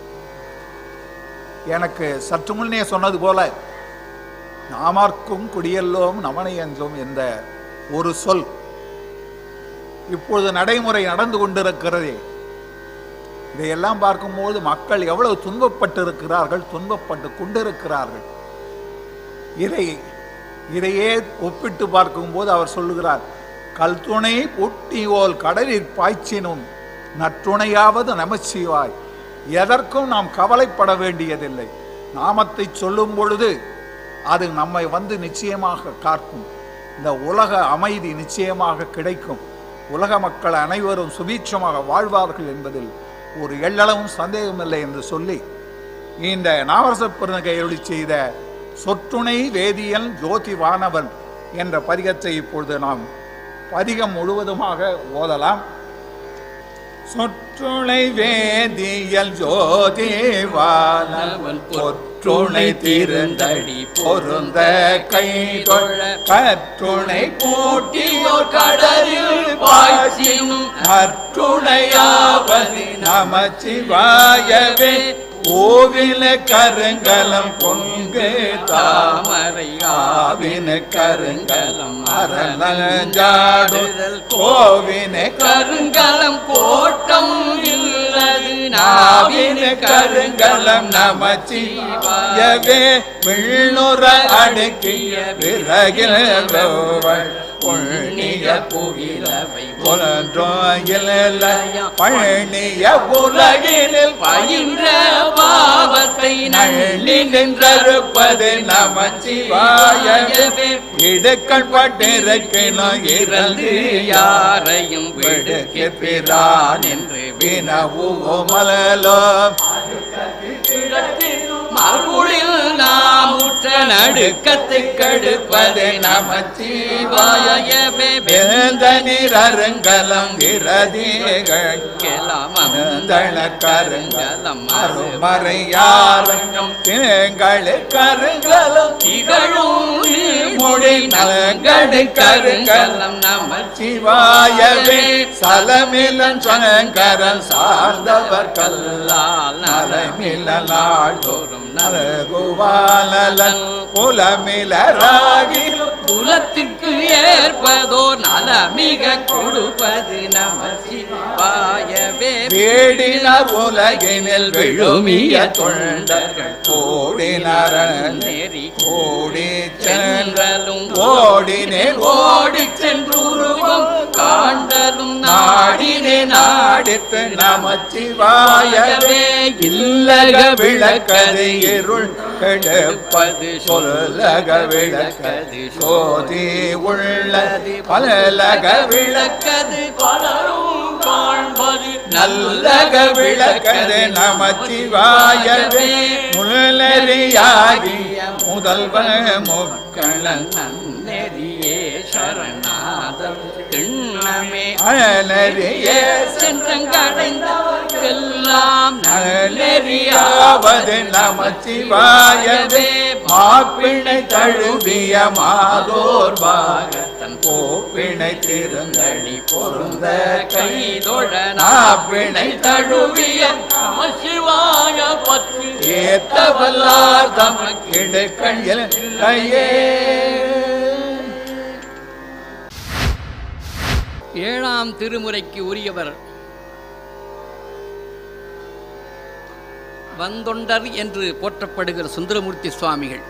எனக்கு சற்று முன்னே சொன்னது போல நாமார்க்கும் குடியல்லோம் நமனையஞ்சோம் என்ற ஒரு சொல் இப்பொழுது நடைமுறை நடந்து கொண்டிருக்கிறதே இதையெல்லாம் பார்க்கும்போது மக்கள் எவ்வளவு துன்பப்பட்டு இருக்கிறார்கள் துன்பப்பட்டு கொண்டிருக்கிறார்கள் இதை இதையே ஒப்பிட்டு பார்க்கும்போது அவர் சொல்லுகிறார் கல்துணை பூட்டியோல் கடலில் பாய்ச்சினும் நற்றுணையாவது நமச்சிவாய் எதற்கும் நாம் கவலைப்பட வேண்டியதில்லை நாமத்தை சொல்லும் பொழுது அது நம்மை வந்து நிச்சயமாக காக்கும் இந்த உலக அமைதி நிச்சயமாக கிடைக்கும் உலக மக்கள் அனைவரும் சுபீட்சமாக வாழ்வார்கள் என்பதில் ஒரு எள்ளளவும் சந்தேகமில்லை என்று சொல்லி இந்த நாவரச பெருநகையொலி செய்த சொற்றுணை வேதியன் ஜோதி வானவன் என்ற பதிகத்தை இப்பொழுது நாம் பதிகம் முழுவதுமாக ஓதலாம் சொற்றுணை வேதியல் ஜோதி வானவன் பொற்றுணை திருந்தடி பொருந்த கை தொழ கற்றுணை பூட்டியோர் கடலில் பாய்ச்சினும் அற்றுணையாவது நமச்சிவாயவே கோவில கருங்கலம் பொங்கு தாமரை ஆவின கருங்கலம் அரணஞ்சாடுதல் கோவின கருங்கலம் கோட்டம் இல்லது நாவின கருங்கலம் நமச்சிவாயவே விண்ணுற அடுக்கிய பிறகில் புண்ணிய புகிலவை புலன்றோயில் பழனிய உலகினில் பயின்ற பாவத்தை நள்ளி நின்றறுப்பது நமச்சிவாயவே இடுக்கள் பட்டிருக்கணும் இறந்து யாரையும் விடுக்கு பிரான் என்று வினவுமலோ மறுபடியில் நாம் உற்ற நடுக்கத்தை கடுப்பது நமச்சிவாயவே வேந்த நிரருங்கலம் விரதிகள் மந்தள கருங்கலம் அருமறையாரங்கம் தேங்களு கருங்கலம் திகழும் மொழி நலங்கடு கருங்கலம் சிவாயவே சலமிலன் சங்கரன் சார்ந்தவர் கல்லால் நலமில நாள்தோறும் நலகுவாலன் புலமிலராகிலும் குலத்திற்கு ஏற்பதோர் நலமிக கொடுப்பது நமச்சிவாயவே வேடினார் உலகினில் விழுமிய தொண்டர்கள் கோடினாரன் நெறி கோடி சென்ற சென்றலும் ஓடினேன் ஓடி சென்றுருவம் காண்டலும் நாடினே நாடித்து நமச்சிவாயவே இல்லக விளக்கது இருள் கெடுப்பது சொல்லக விளக்கது சோதி உள்ளது பலக விளக்கது பலரும் காண்பது நல்லக விளக்கது நமச்சிவாயவே முன்னறியாகிய முதல்வன் முக்களன் நன்னெறியே சரணாதம் திண்ணமே அழலறிய சென்றங்கடைந்தவர்க்கெல்லாம் நன்னெறியாவது நமச்சிவாயவே மாப்பிணை தழுவிய மாதோர் பாகத்தன் கோப்பிணை திருந்தளி பொருந்த கைதொழ நாப்பிணை தழுவிய நம சிவாய பற்று ஏத்தவல்லார் தமக்கிடுக்கையில் இல்லையே ஏழாம் திருமுறைக்கு உரியவர் வந்தொண்டர் என்று போற்றப்படுகிற சுந்தரமூர்த்தி சுவாமிகள்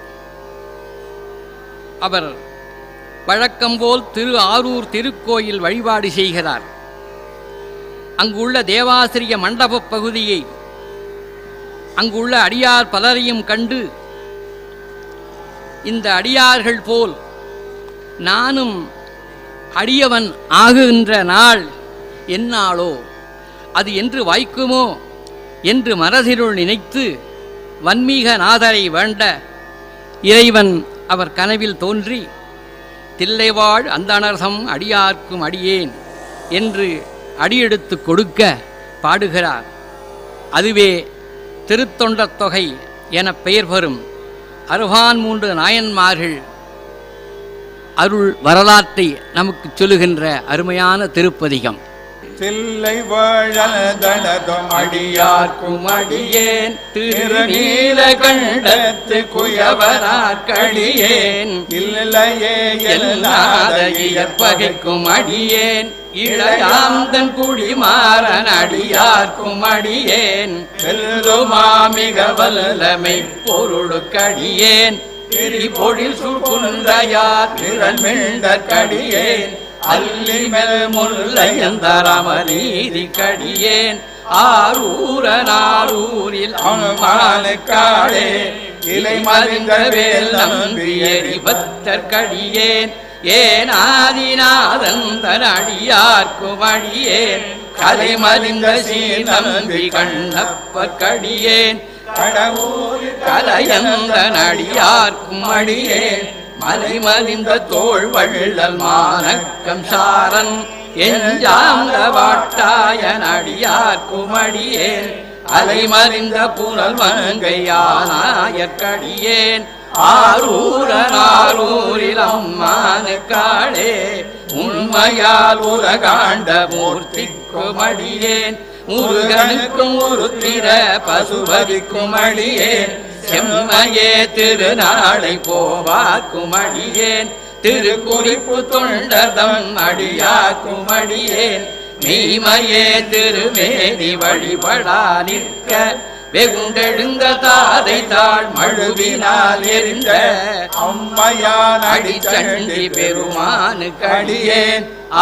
அவர் வழக்கம்போல் திரு ஆரூர் திருக்கோயில் வழிபாடு செய்கிறார் அங்குள்ள தேவாசிரிய மண்டபப் பகுதியை அங்குள்ள அடியார் பலரையும் கண்டு இந்த அடியார்கள் போல் நானும் அடியவன் ஆகுகின்ற நாள் என்னாளோ அது என்று வாய்க்குமோ என்று மனதினுள் நினைத்து வன்மீக நாதரை வேண்ட இறைவன் அவர் கனவில் தோன்றி தில்லைவாழ் அந்தணர்தம் அடியார்க்கும் அடியேன் என்று அடியெடுத்து கொடுக்க பாடுகிறார் அதுவே திருத்தொண்டத் தொகை எனப் பெயர் பெறும் அருகான் மூன்று நாயன்மார்கள் அருள் வரலாற்றை நமக்கு சொல்லுகின்ற அருமையான திருப்பதிகம் தில்லை வாழதனதும் அடியார்க்கும் அடியேன் திருநீல கண்டத்து குயவனாக்களியேன் இல்லையே எல்லாத இயற்பகைக்கும் அடியேன் இளையாந்தன் குடிமாறன் அடியார்க்கும் அடியேன் செல்லுமாமிக வல்லமை பொருளுக்கடியேன் திரிபொழில் சுகுன்றையார் திறன்மெண்டற்கடியேன் அல்லிமெல் முல்லையந்தரமநீதி கடியேன் ஆரூரனாரூரில் அம்மானுக்காளே இலை மறிந்த வேல் நம்பியடி பத்தற்கடியேன் ஏன் ஆதிநாதன் தன் அடியார்க்கும் அடியேன் கலை மறிந்த சீ நம்பி கண்ணப்பற்கடியேன் கடவுள் கலையந்த நடியார்க்கும் அடியேன் மலை மலிந்த தோள் வள்ளல் மானக்கம் சாரன் எஞ்சாந்த வாட்டாய நடியார்க்கும் அடியேன் அலை மறிந்த புனல் மங்கையானாயற்கடியேன் ஆரூரனாரூரில் அம்மானுக்காளே உண்மையால் உலகாண்ட மூர்த்திக்கும் அடியேன் முருகனுக்கும் ஒரு திர பசுபதிக்கும் அடியேன் செம்மையே திருநாளை போவாக்கும் அடியேன் திருக்குறிப்பு தொண்டதம் அடியாக்கும் அடியேன் மெய்மையே திருமேனி வழிபடா நிற்க வெகுண்டெழுந்த தாதை தாழ் மழுவினால் எரிந்த அம்மையான் அடிச்சண்டி பெருமானு கடியேன்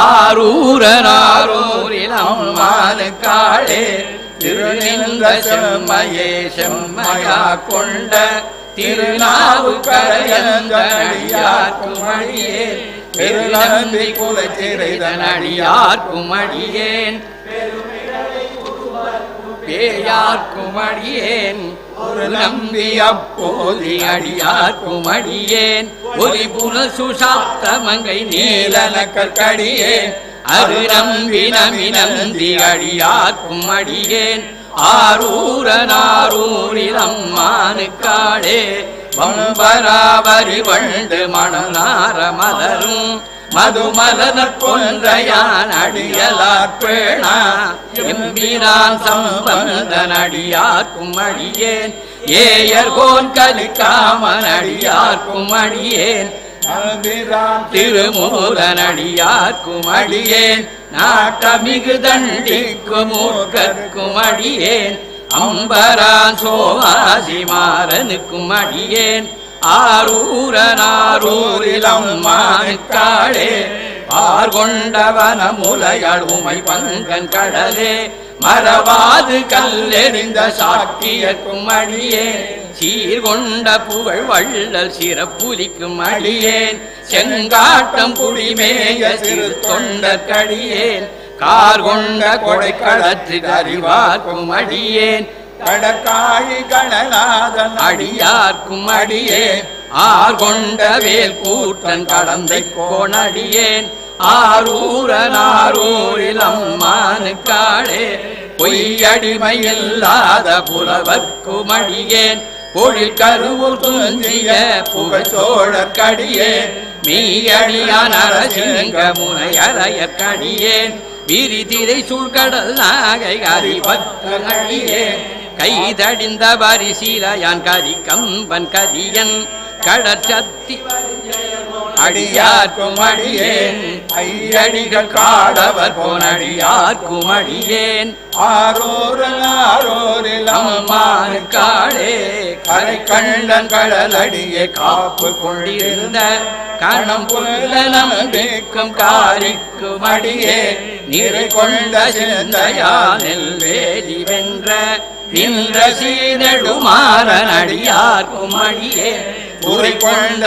ஆரூரனாரூரில் அம்மானு காளே திருநின்ற செம்மையே செம்மையா கொண்ட திருநாவு கரையந்தடியார்க்கும் அடியேன் பெருநம்பி குலச்சிறைதன் அடியார்க்கும் அடியேன் பேயார்க்கும் அடியேன் ஒரு நம்பி அப்போதி அடியார்க்கும் அடியேன் ஒலி புன சுசாப்த மங்கை நீலன கற்கடியேன் அரு நம்பி நமி நந்தி அடியார்க்கும் அடியேன் ஆரூரனாரூரில் அம்மானுக்காளே வம்பராவரி வண்டு மணநார மலரும் மதுமலன கொன்றையான் அடியலார் பேணா எம்பிரான் சம்பந்தன் அடியார்க்கும் அடியேன் ஏயர்கோன் கலிக்காமன் அடியார்க்கும் அடியேன் திருமூலன் அடியார்க்கும் அடியேன் நாட்டமிகு தண்டிக்கும் மூர்க்கர்க்கும் அடியேன் அம்பரான் சோமாசி மாறனுக்கும் அடியேன் ஆரூரனாரூரில் அம்மானுக்காளே பார் கொண்டவன முலையாள் உமை பங்கன் கடலே மறவாது கல்லெறிந்த சாக்கியர்க்கும் அடியேன் சீர்கொண்ட புகழ் வள்ளல் சிறப்புலிக்கும் அடியேன் செங்காட்டம் குடிமேய சிறு தொண்டற்கடியேன் கார் கொண்ட கொடை களற்று அறிவார்க்கும் அடியேன் கடற்காழி கடலாதன் அடியார்க்கும் அடியேன் ஆர் கொண்ட வேல் கூற்றன் கடந்தை கோணடியேன் ஆரூரன் ஆரூரில் அம்மானுக்காளே பொய்யடிமை இல்லாத புலவர்க்கும் அடியேன் பொழில் கருவூர் துஞ்சிய புகழ் சோழற்கடியேன் மீயடியான் அரசிங்க முனை அறையற்கடியேன் விரிதிரை சூழ்கடல் நாகை அறிவற்கடியேன் கைதடிந்த பரிசீலையான் கரி கம்பன் கரியன் கடற்சத்தி அடியார்க்கும் அடியேன் ஐயடிகள் காடவர் போனடியார்க்கும் அடியேன் ஆரோரன் ஆரோரில் அம்மானுக்காளே கரை கண்டன் கடலடியே காப்பு கொண்டிருந்த கணம் புல்ல நம்பிக்கும் காரிக்கும் அடியே நிறை கொண்ட சிந்தையானில் வேலி வென்ற நின்ற சீனெடுமாறன் அடியார்க்கும் அடியே உரை கொண்ட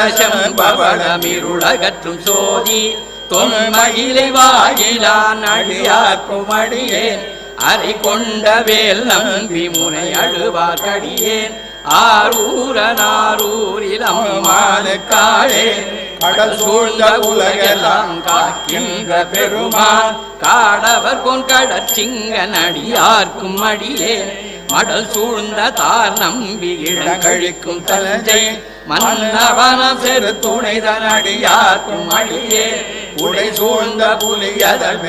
செம்பவளமிருளகற்றும் சோதி தொன்மயிலை வாயிலான் அடியார்க்கும் அடியேன் அரை கொண்ட வேல் நம்பி முனை அழுவார் கடியேன் ஆரூரன் ஆரூரில் அம்மானுக்காளே கடல் சூழ்ந்த உலகெல்லாம் காக்கின்ற பெருமான் காடவர் பொன் கடற்சிங்கன் அடியார்க்கும் அடியேன் மடல் சூழ்ந்த தார் நம்பி இடங்கழிக்கும் தஞ்சை மன்னவன செரு துணைதன் அடியார்க்கும் அடியே உடை சூழ்ந்த புலியதழ்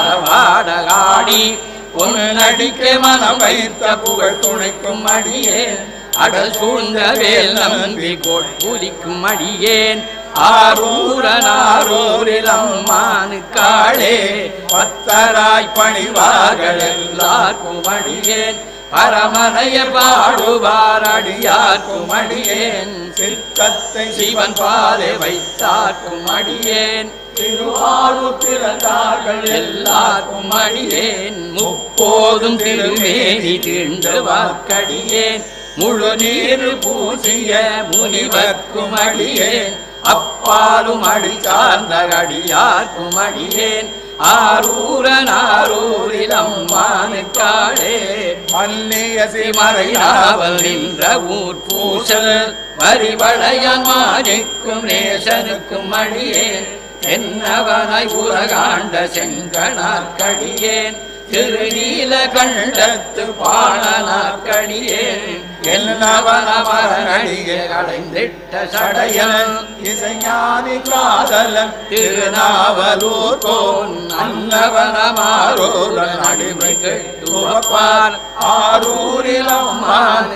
மேலாடி பொன்னடிக்க மனம் வைத்த புகழ் துணைக்கும் அடியேன் அடல் சூழ்ந்த வேல் நம்பி கோட்புலிக்கும் அடியேன் ஆரூரன் ஆரூரில் அம்மானுக்காளே பத்தராய் பணிவார்கள் எல்லாருக்கும் அடியேன் பரமனைய பாடுவார் அடியார்க்கும் அடியேன் சித்தத்தை சிவன் பாதை வைத்தார்க்கும் அடியேன் திருவாரூர் பிறந்தார்கள் எல்லாருக்கும் அடியேன் முப்போதும் திருமேனி தீண்டு வாக்கடியேன் முழு நீர் பூசிய முனிவர்க்கும் அடியேன் அப்பாலும் அடி சார்ந்த அடியார்க்கும் அடியேன் ஆரூரன் ஆரூரில் அம்மானுக்காளே மல்லிய மறையாவல் நின்ற ஊர் பூசல் வரிவளையான் மாறிக்கும் நேசனுக்கும் அடியேன் என்னவனாய் உலகாண்ட செங்கனார்க்கடியேன் திருநீல கண்டத்து பாணனார்க்கடியேன் என்னவன மரணடியே களைந்திட்ட சடையன் இசைஞானி காதலன் திருநாவலூர் போன் அன்னவனமாரோரன் அடிமை கெட்டுவப்பார் ஆரூரில் அம்மான்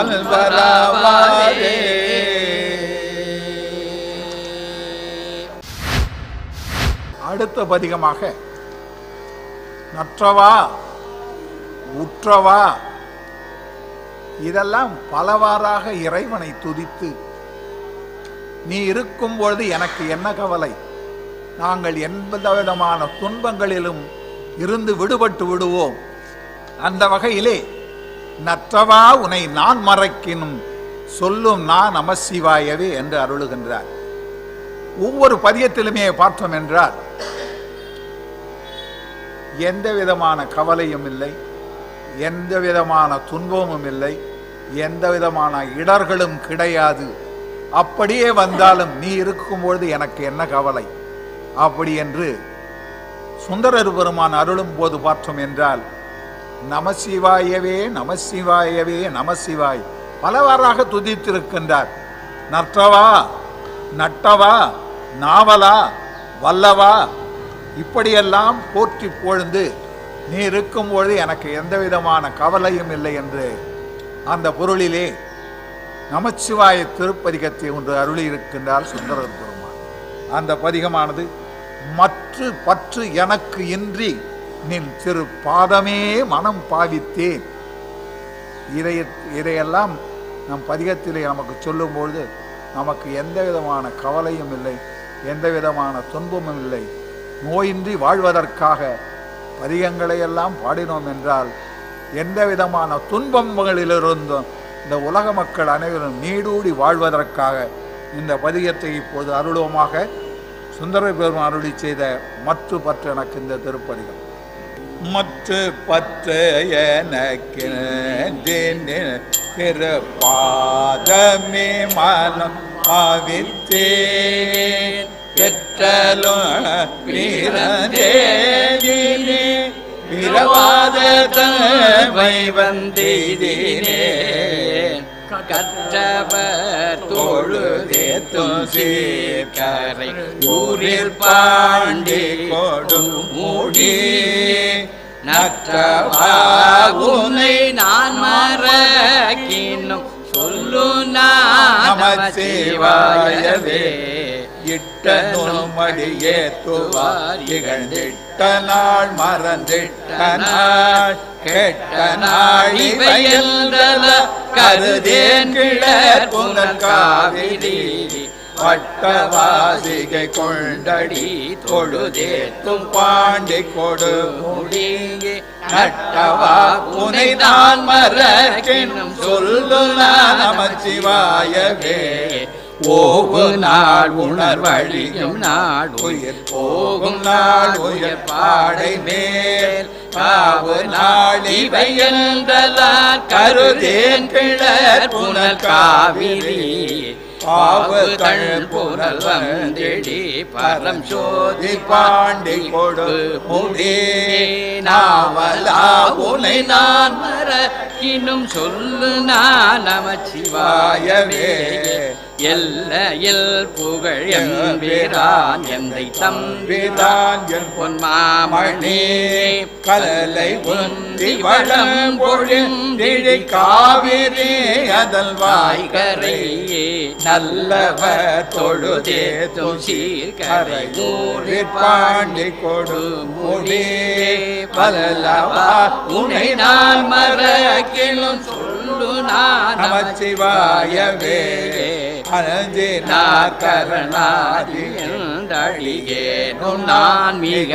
கல்வராவாரே அடுத்த பதிகமாக நற்றவா உற்றவா இதெல்லாம் பலவாறாக இறைவனை துதித்து நீ இருக்கும் பொழுது எனக்கு என்ன கவலை நாங்கள் எந்த விதமான துன்பங்களிலும் இருந்து விடுபட்டு விடுவோம் அந்த வகையிலே நற்றவா உனை நான் மறைக்கினும் சொல்லும் நான் நமசிவாயவே என்று அருளுகின்றார் ஒவ்வொரு பதியத்திலுமே பார்த்தோம் என்றால் எந்த விதமான கவலையும் இல்லை எந்த விதமான துன்பமும் இல்லை எந்த விதமான இடர்களும் கிடையாது அப்படியே வந்தாலும் நீ இருக்கும்பொழுது எனக்கு என்ன கவலை அப்படி என்று சுந்தரர் பெருமான் அருளும் போது பார்த்தோம் என்றால் நமசிவாயவே நமசிவாயவே நமசிவாய் பலவாறாக துதித்திருக்கின்றார் நற்றவா நட்டவா நாவலா வல்லவா இப்படியெல்லாம் போற்றி பொழுந்து நீ இருக்கும் பொழுது எனக்கு எந்த விதமான கவலையும் இல்லை என்று அந்த பொருளிலே நமச்சிவாய திருப்பதிகத்தை ஒன்று அருளி இருக்கின்றார் சுந்தரர் பெருமான் அந்த பதிகமானது மற்ற பற்று எனக்கு இன்றி நின் திரு பாதமே மனம் பாவித்தேன் இதை இதையெல்லாம் நம் பதிகத்திலே நமக்கு சொல்லும்பொழுது நமக்கு எந்த விதமான கவலையும் இல்லை எந்த விதமான துன்பமும் இல்லை நோயின்றி வாழ்வதற்காக பதிகங்களை எல்லாம் பாடினோம் என்றால் எந்த விதமான துன்பங்களிலிருந்தும் இந்த உலக மக்கள் அனைவரும் நீடூடி வாழ்வதற்காக இந்த பதிகத்தை இப்போது அருளுவமாக சுந்தர பெருமான் அருளி செய்த மற்ற பற்று எனக்கு இந்த திருப்பதிகம் மற்ற பற்று எனக்கு பாதமே மனம் பாவித்தேன் பெற்றலும் பிறந்தேனே பிறவாத தவை வந்தேனே கற்றவர் தொழுதே சீர்கரை ஊரில் பாண்டி கொடு மூடி நற்றவா உன்னை நான் மறக்கினும் சொல்லு நம சிவாயவே இட்ட நுண்மடியே துவார் இகழ்ந்திட்ட நாள் மறந்திட்ட நாள் கெட்ட நாள் இவையென்றல கருதேன் கிளர் புனல் காவிரி வட்டவாசிகை கொண்டடி தொழுதேத்தும் பாண்டி கொடு முடியே நட்டவா உனை நான் மறக்கினும் சொல்லு நமச்சிவாயவே ஓவு நாள் உணர்வழியும் நாள் உயிர் போகும் நாள் உயிர் பாடை மேல் காவு நாள் இவை இவையென்றலார் கருதேன் கிளர் புனல் காவிரி பாவு கண் புனல் வந்திடி பரம் சோதி பாண்டி கொடு முடி நாவலா உனை நான் மறக்கினும் சொல்லு நான் நமச்சிவாயவே எல்லையில் புகழ் எம்பிரான் எந்தை தம்பிரான் பிரான் என் பொன்மாமணி கலலை உந்தி வளம் பொழிந்திழி காவிரி அதல் வாய்கரை நல்லவர் தொழுதே சீர்கரை ஊரி பாண்டி கொடு முடி பலலவா உனை நான் மறக்கிலும் சொல்லு நான் நமச்சிவாயவே அனஞ்சி நாக்கரணாதி கரணாதியேனும் நான் மிக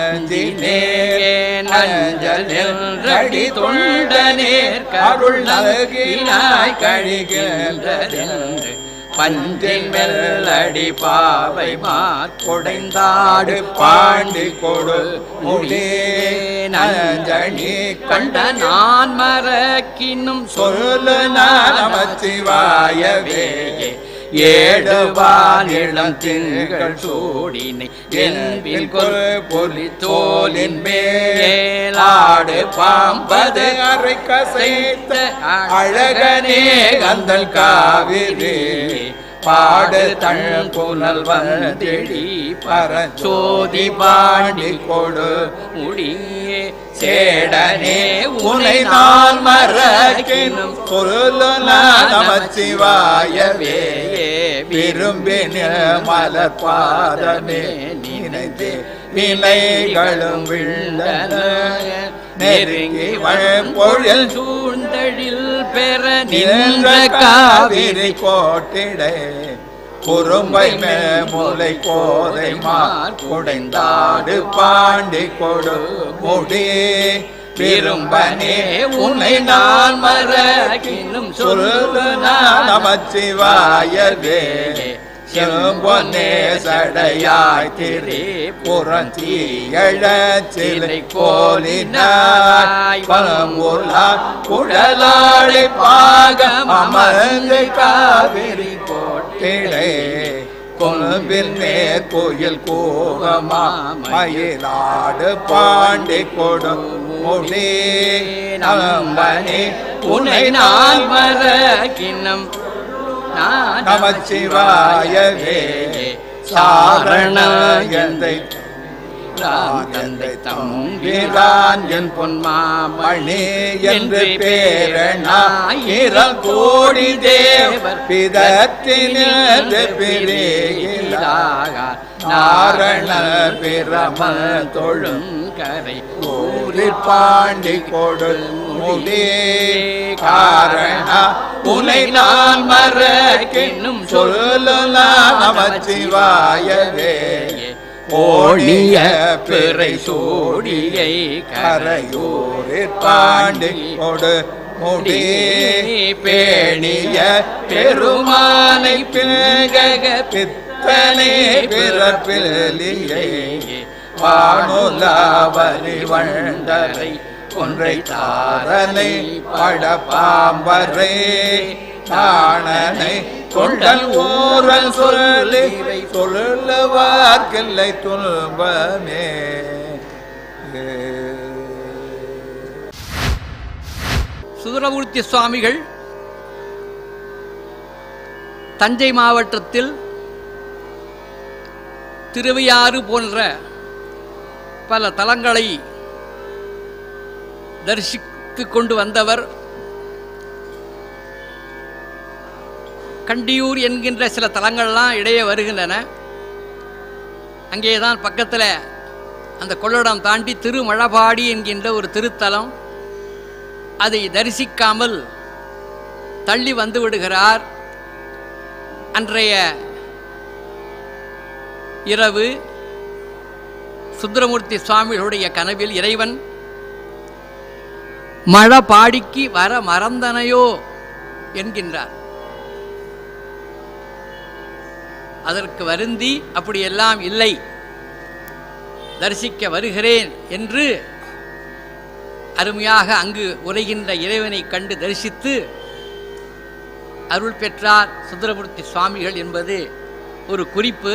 அனந்தினேன் அஞ்சல் என்றடி தொண்டனேர் கருள் நல்கினாய் கழிகின்றதென்று பஞ்சின் மெல்லடி பாவை மாற்குடைந்தாடு பாண்டி கொடு முடி நஞ்சணி கண்ட நான் மறக்கினும் சொல்லு நமச்சிவாயவே ஏடுவான் இளம் திங்கள் சூடினை என்பில் கொல் பொலி தோலின் மேலாடு பாம்பது அரை கசைத்த அழகனே கந்தல் காவிரி பாடு தன் புனல் வந்திடி பரச்சோதி பாண்டி கொடு முடியே சேடனே உனை நான் மறக்கினும் சொல்லு நமச்சிவாயவே விரும்பின மலர் பாதமே நினைத்து வினைகளும் விழுந்தன நெருங்கி வழம்பொழில் சூழ்ந்தழில் பெற நின்ற காவிரி கோட்டிடை குறும்பை மேமுலை கோதை மார் குடைந்தாடு பாண்டி கொடு முடி விரும்பனே உன்னை நான் மறக்கினும் சொல்லு நமச்சிவாயவே செம்பொன்னே சடையாய் திரி புறந்தீயழ சிலை கோலினாய் பழமுலா குழலாளை பாகம் அமர்ந்து காவிரி போட்டிடை கொழும்பில் மேற் கோயில் கோகமா மயிலாடு பாண்டி கொடு முடி நம்பனே உன்னை நான் மறக்கினும் நான் நமச்சிவாயவே சாரண எந்தை தந்தை தம்பிரான் என் பொன்மாமணி மணி என்று பேரணாயிரம் கோடி தேவர் பிதத்தினின்று பிரியிலாக நாரண பிரம தொழும் கரை ஊரில் பாண்டி கொடு முடி காரண உனை நான் மறக்கினும் சொல்லு நமச்சிவாயவே ஓணிய பிறை சோடியை கரையூரிற் பாண்டி கொடு முடி பேணிய பெருமானை பிங்கக பித்தனை பிறப்பிலியை வானுலாவரி வண்டரை கொன்றை தாரனை படப்பாம்பரை தானனை கொண்டல் ஊரல் சொல்லி சொல்லுவார்கில்லை துன்பமே சுந்தரமூர்த்தி சுவாமிகள் தஞ்சை மாவட்டத்தில் திருவையாறு போன்ற பல தலங்களை தரிசித்து கொண்டு வந்தவர் கண்டியூர் என்கின்ற சில தலங்கள்லாம் இடையே வருகின்றன அங்கேதான் பக்கத்தில் அந்த கொள்ளிடம் தாண்டி திருமழபாடி என்கின்ற ஒரு திருத்தலம் அதை தரிசிக்காமல் தள்ளி வந்து விடுகிறார் அன்றைய இரவு சுந்தரமூர்த்தி சுவாமிகளுடைய கனவில் இறைவன் மழபாடிக்கு வர மறந்தனையோ என்கின்றார் அதற்கு வருந்தி அப்படியெல்லாம் இல்லை தரிசிக்க வருகிறேன் என்று அருமையாக அங்கு உரைகின்ற இறைவனை கண்டு தரிசித்து அருள் பெற்றார் சுந்தரமூர்த்தி சுவாமிகள் என்பது ஒரு குறிப்பு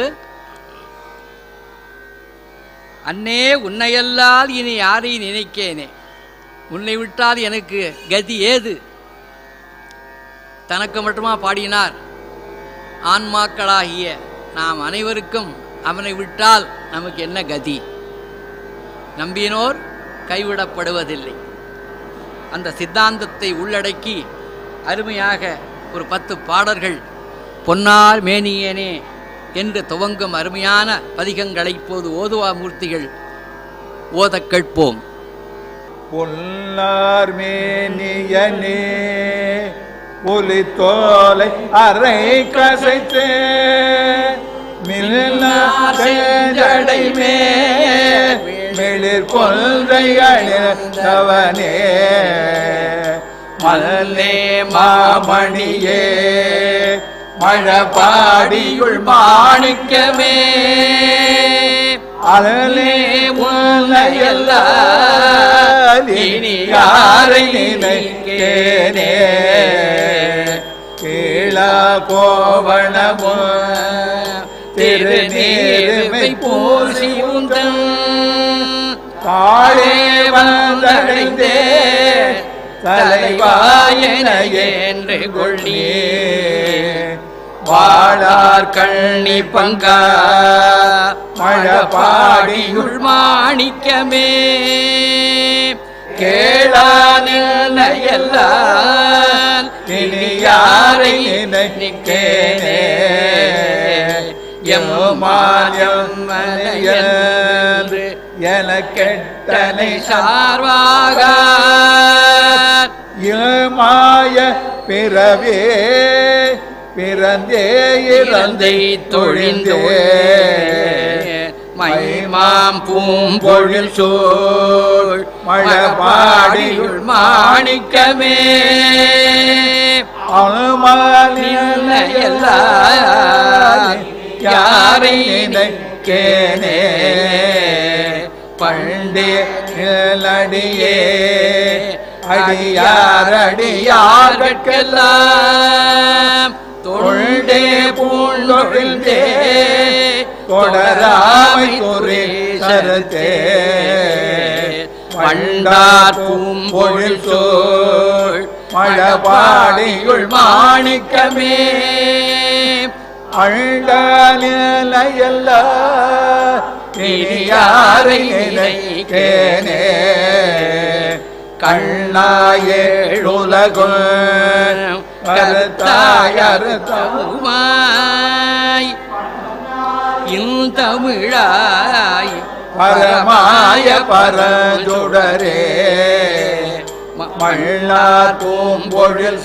அன்னே உன்னையல்லால் இனி யாரை நினைக்கேனே உன்னை விட்டால் எனக்கு கதி ஏது தனக்கு மட்டுமா பாடினார் ஆன்மாக்களாகிய நாம் அனைவருக்கும் அவனை விட்டால் நமக்கு என்ன கதி நம்பினோர் கைவிடப்படுவதில்லை அந்த சித்தாந்தத்தை உள்ளடக்கி அருமையாக ஒரு பத்து பாடல்கள் பொன்னார் மேனியனே என்று துவங்கும் அருமையான பதிகங்களை இப்போது ஓதுவா மூர்த்திகள் ஓதக் கேட்போம் பொல்லார் மேனியனே ஒலி தோலை அரை கசைத்து மில்லடை மே மிளிர் கொள்கைகளே மல்லே மாமணியே மழபாடியுள் மாணிக்கமே அலலே உன்னையெல்லாம் இனி யாரை நினைக்கேனே கீழா கோவணமோ திருநீருமை பூசி உந்தன் காளே வந்தடைந்தே தலைவாயன என்று கொள்ளியே வாழார் கண்ணி பங்கா மழபாடியுள் மாணிக்கமே கேளானில்லையெல்லாம் இனி யாரை நினைக்கேனே எம்மாயம் மலையன்று என கெட்டனை சார்வாக இளமாய பிறவே பிறந்தே இறந்தை தொழிந்தே மைமாம் பூம்பொழில் சோழ் மழபாடியுள் மாணிக்கமே அனுமானியெல்லாம் யாரை நினைக்கேனே பண்டே நிலடியே அடியாரடியார்கட்கெல்லாம் தொண்டே பூண்டொழிந்தே தொடராமை துறை சரத்தே வண்டார் பூம்பொழில் சோழ் மழபாடியுள் மாணிக்கமே அழ்டாலையல்ல இனி யாரை நினைக்கேனே கண்ணாயேழுலகும் கருத்தாயருத்தம் உமாய் இந்தமிழாய் பரமாய பரஜுடரே மள்ளார் பூம்பொழில்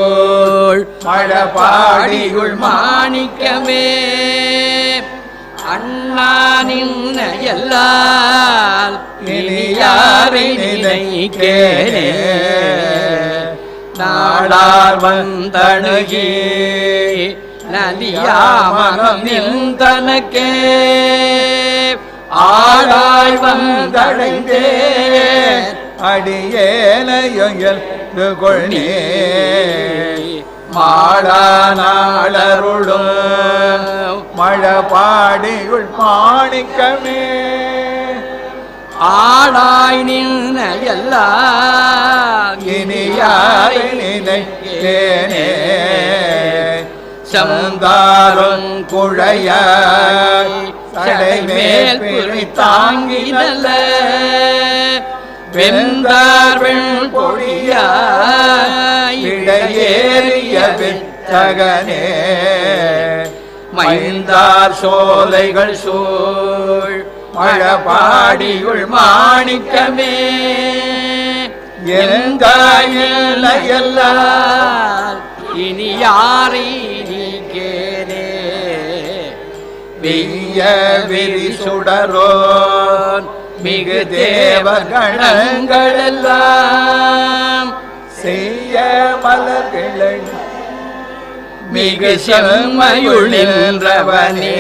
சோழ் மழபாடியுள் மாணிக்கமே அண்ணா நின்ன எல்லால் இனி யாரை நினைக்கேனே நாடார் வந்தணுகி நதியாமனம் நின்றனக்கே ஆடாய் வந்தடைந்தே அடியேனையொயல் கொள்ளே மாடா நாளருளும் மழபாடியுள் மாணிக்கமே ஆடாய் நின்ன எல்லா இனி யாரை நினைத்தேனே சந்தாரும் குழையாய் சடைமேல் குறி தாங்கி நல்ல வெந்தார் வெண் பொழியாய் இடையேறிய வித்தகனே மைந்தார் சோலைகள் சூழ் மழபாடியுள் மாணிக்கமே எங்காயில் எல்லாம் இனி யாரை நீக்கேனே வெய்ய விரி சுடரோன் மிகு தேவகணங்கள் எல்லாம் செய்ய மலர்களை மிகு செம்மையுள் நின்றவனே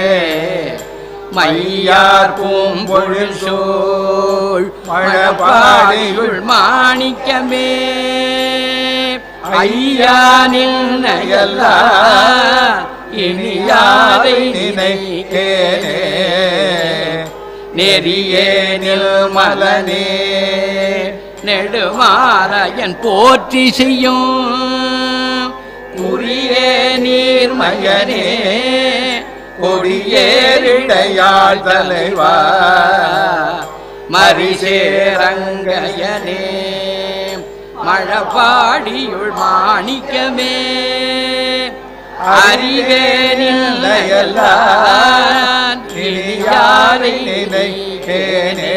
மையார் பூம்பொழில் சூழ் மழபாடியுள் மாணிக்கமே ஐயா நின்ன எல்லாம் இனி யாரை நினைக்கேனே நெறியே நில்மலனே நெடுமாறயன் போற்றி செய்யும் குறியே நீர்மயனே கொடியேறிடையாள் தலைவா மரிசேரங்கையனே மழபாடியுள் மாணிக்கமே அறிவே நில்லையல்லான் இனி யாரை நினைக்கேனே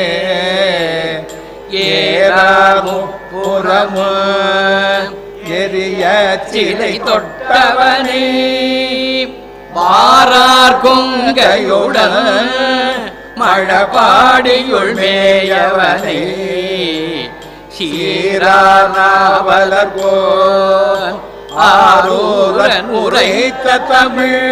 ஏறாமுப்புறமு எரிய சிலை தொட்டவனே வாரார் கொங்கையுடன் மழபாடியுள் மேயவனே சீரானாவலர் போல் ஆரூரன் உரைத்த தமிழ்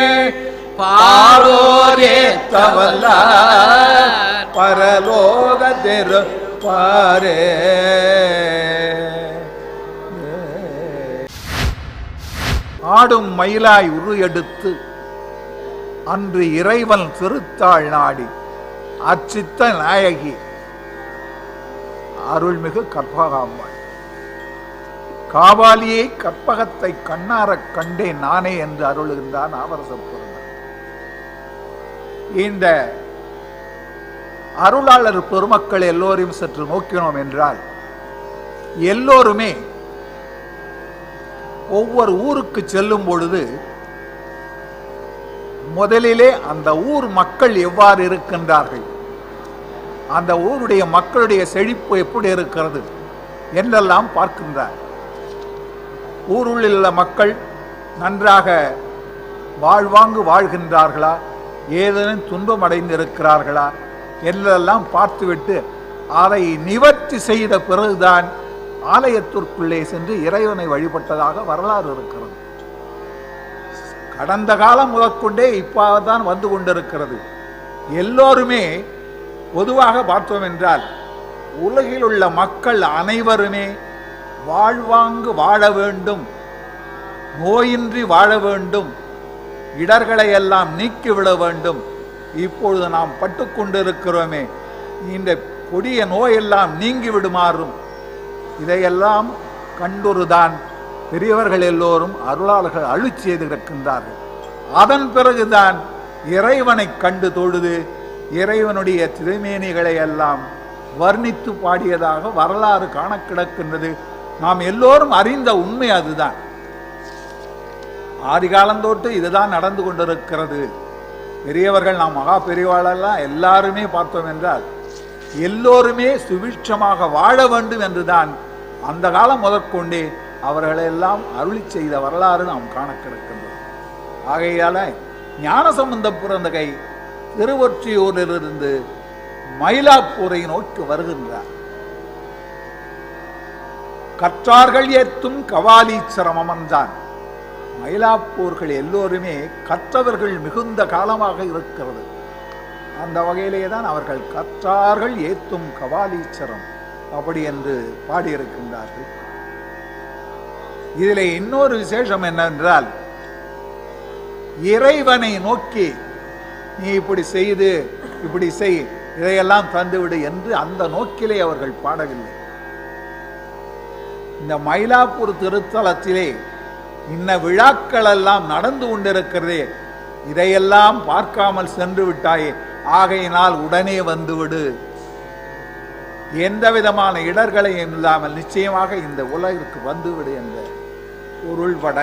பாரோரே தவல்லார் பரலோக தெரு பாரே ஆடும் மயிலாய் உரு எடுத்து அன்று இறைவன் திருத்தாள் நாடி அச்சித்த நாயகி அருள்மிகு கற்பகாம்பாள் காவாலியை கற்பகத்தை கண்ணாரக் கண்டேன் நானே என்று அருளுகின்றான் ஆவரசப் பெருமான் இந்த அருளாளர் பெருமக்கள் எல்லோரையும் சற்று நோக்கினோம் என்றால் எல்லோருமே ஒவ்வொரு ஊருக்கு செல்லும் பொழுது முதலிலே அந்த ஊர் மக்கள் எவ்வாறு இருக்கின்றார்கள் அந்த ஊருடைய மக்களுடைய செழிப்பு எப்படி இருக்கிறது என்றெல்லாம் பார்க்கின்றார் ஊருள்ள உள்ள மக்கள் நன்றாக வாழ்வாங்கு வாழ்கின்றார்களா ஏதேனும் துன்பம் அடைந்திருக்கிறார்களா என்றெல்லாம் பார்த்துவிட்டு அதை நிவர்த்தி செய்த பிறகுதான் ஆலயத்திற்குள்ளே சென்று இறைவனை வழிபட்டதாக வரலாறு இருக்கிறது கடந்த காலம் முதற்கொண்டே இப்போதான் வந்து கொண்டிருக்கிறது எல்லோருமே பொதுவாக பார்த்தோம் என்றால் உலகில் உள்ள மக்கள் அனைவருமே வாழ்வாங்கு வாழ வேண்டும் நோயின்றி வாழ வேண்டும் இடர்களை எல்லாம் நீக்கிவிட வேண்டும் இப்பொழுது நாம் பட்டுக்கொண்டிருக்கிறோமே இந்த கொடிய நோயெல்லாம் நீங்கி விடுமாறும் இதையெல்லாம் கண்டுருதான் பெரியவர்கள் எல்லோரும் அருளாளர்கள் அழுச் செய்து கிடக்கின்றார்கள் அதன் பிறகுதான் இறைவனை கண்டு தொழுது இறைவனுடைய திருமேனிகளை எல்லாம் வர்ணித்து பாடியதாக வரலாறு காண கிடக்கின்றது நாம் எல்லோரும் அறிந்த உண்மை அதுதான் ஆதிகாலந்தோட்டு இதுதான் நடந்து கொண்டிருக்கிறது பெரியவர்கள் நாம் மகா பெரியவாளெல்லாம் எல்லாருமே பார்த்தோம் என்றால் எல்லோருமே சுபிட்சமாக வாழ வேண்டும் என்றுதான் அந்த காலம் முதற்கொண்டே அவர்களெல்லாம் அருளி செய்த வரலாறு நாம் காண கிடக்கின்றது ஆகையால ஞான சம்பந்த பிறந்தகை திருவொற்றியூரிலிருந்து மயிலாப்பூரை நோக்கி வருகின்றார் கற்றார்கள் ஏத்தும் கவாலீச்சரம் அமர்ந்தான் மயிலாப்பூர்கள் எல்லோருமே கற்றவர்கள் மிகுந்த காலமாக இருக்கிறது அந்த வகையிலே தான் அவர்கள் கற்றார்கள் ஏத்தும் கவாலீச்சரம் அப்படி என்று பாடியிருக்கின்றார்கள் இதிலே இன்னொரு விசேஷம் என்னவென்றால் இறைவனை நோக்கி நீ இப்படி செய்து இப்படி செய் இதையெல்லாம் தந்துவிடு என்று அந்த நோக்கிலே அவர்கள் பாடவில்லை இந்த மயிலாப்பூர் திருத்தலத்திலே இன்ன விழாக்கள் எல்லாம் நடந்து கொண்டிருக்கிறதே இதையெல்லாம் பார்க்காமல் சென்று விட்டாயே ஆகையினால் உடனே வந்துவிடு எந்த விதமான இடர்களையும் இல்லாமல் நிச்சயமாக இந்த உலகிற்கு வந்துவிடு என்ற பொருள்பட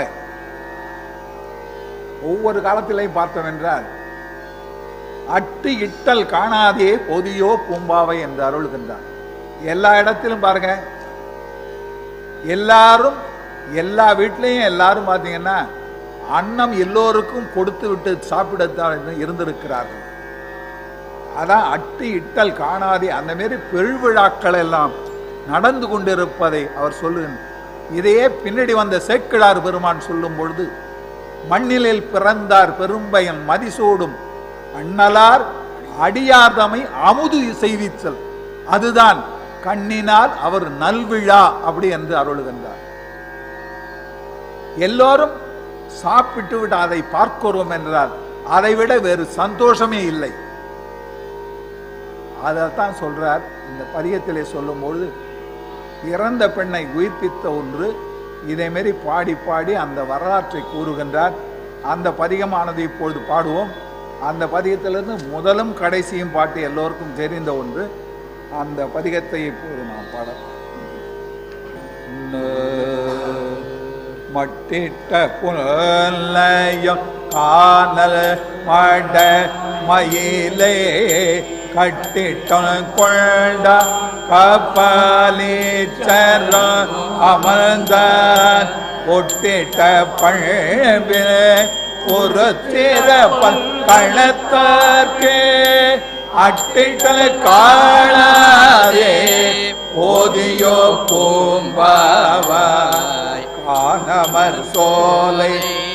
ஒவ்வொரு காலத்திலையும் பார்த்தோம் என்றால் அட்டு இட்டல் காணாதே பொதியோ பூம்பாவை என்று அருள்கின்றார் எல்லா இடத்திலும் பாருங்க எல்லாரும் எல்லா வீட்லயும் எல்லாரும் பார்த்தீங்கன்னா அன்னம் எல்லோருக்கும் கொடுத்து விட்டு சாப்பிடத்தான் இருந்திருக்கிறார்கள் அதான் அட்டு இட்டல் காணாதே அந்த மாரி பெருவிழாக்கள் எல்லாம் நடந்து கொண்டிருப்பதை அவர் சொல்லுகிறார் இதையே பின்னாடி வந்த சேக்கிழார் பெருமான் சொல்லும் பொழுது மண்ணிலில் பிறந்தார் பெரும்பயன் மதிசூடும் அண்ணலார் அடியார்தமை அமுது செய்வித்தல் அதுதான் கண்ணினால் அவர் நல்விழா அப்படி என்று அருளுகின்றார் எல்லோரும் சாப்பிட்டு விட்டு அதை பார்க்கிறோம் என்றால் அதை விட வேறு சந்தோஷமே இல்லை அதைத்தான் சொல்றார் இந்த பதியத்திலே சொல்லும்பொழுது இறந்த பெண்ணை உயிர்ப்பித்த ஒன்று இதே மாரி பாடி பாடி அந்த வரலாற்றை கூறுகின்றார் அந்த பதிகமானது இப்பொழுது பாடுவோம் அந்த பதிகத்திலிருந்து முதலும் கடைசியும் பாட்டு எல்லோருக்கும் தெரிந்த ஒன்று அந்த பதிகத்தை இப்போது நாம் பாட மட்டிட்ட புலையம் காணல் மட மயிலே கட்டிட்டன் கொண்ட கப்பலீச்சர அமர்ந்தான் ஒட்டிட்ட பழம்பிலே ஒரு திறப்பல் கள்ளத்தார்க்கே அட்டிட்டல் காணாதே ஓதியோ பூம்பாவாய் காணமர் சோலை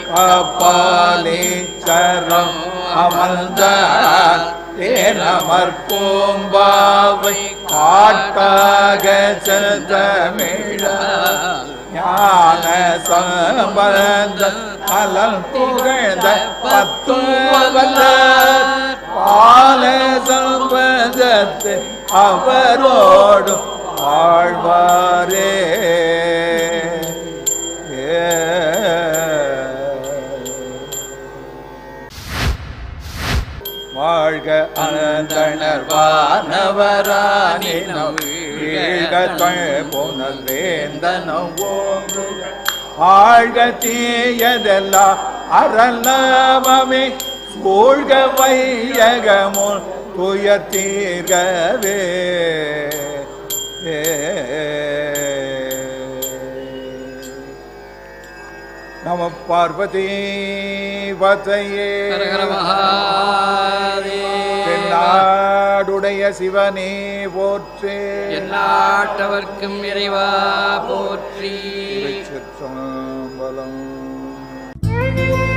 கப்பாலீச்சரம் அமர்ந்தான் தேனமர் பூம்பாவை காட்டாக செந்தமிழ ஞான சம்பந்த அலல் புகழ்ந்த பத்துவல்ல பால சம்பந்தத்து அவரோடு ஆழ்வாரே வாழ்க அனந்தனர் வானவரானினம் வீழ்க புனல் வேந்தனம் ஓங்கு ஆழ்க தீயதெல்லாம் அறலாமே சூழ்க வையகமுல் துயர் தீர்கவே நம பார்வதி பதையே ஹரஹர மகாதேவ தென்னாடுடைய சிவனே போற்றே எந்நாட்டவர்க்கும் இறைவா போற்றி திருச்சிற்றம்பலம்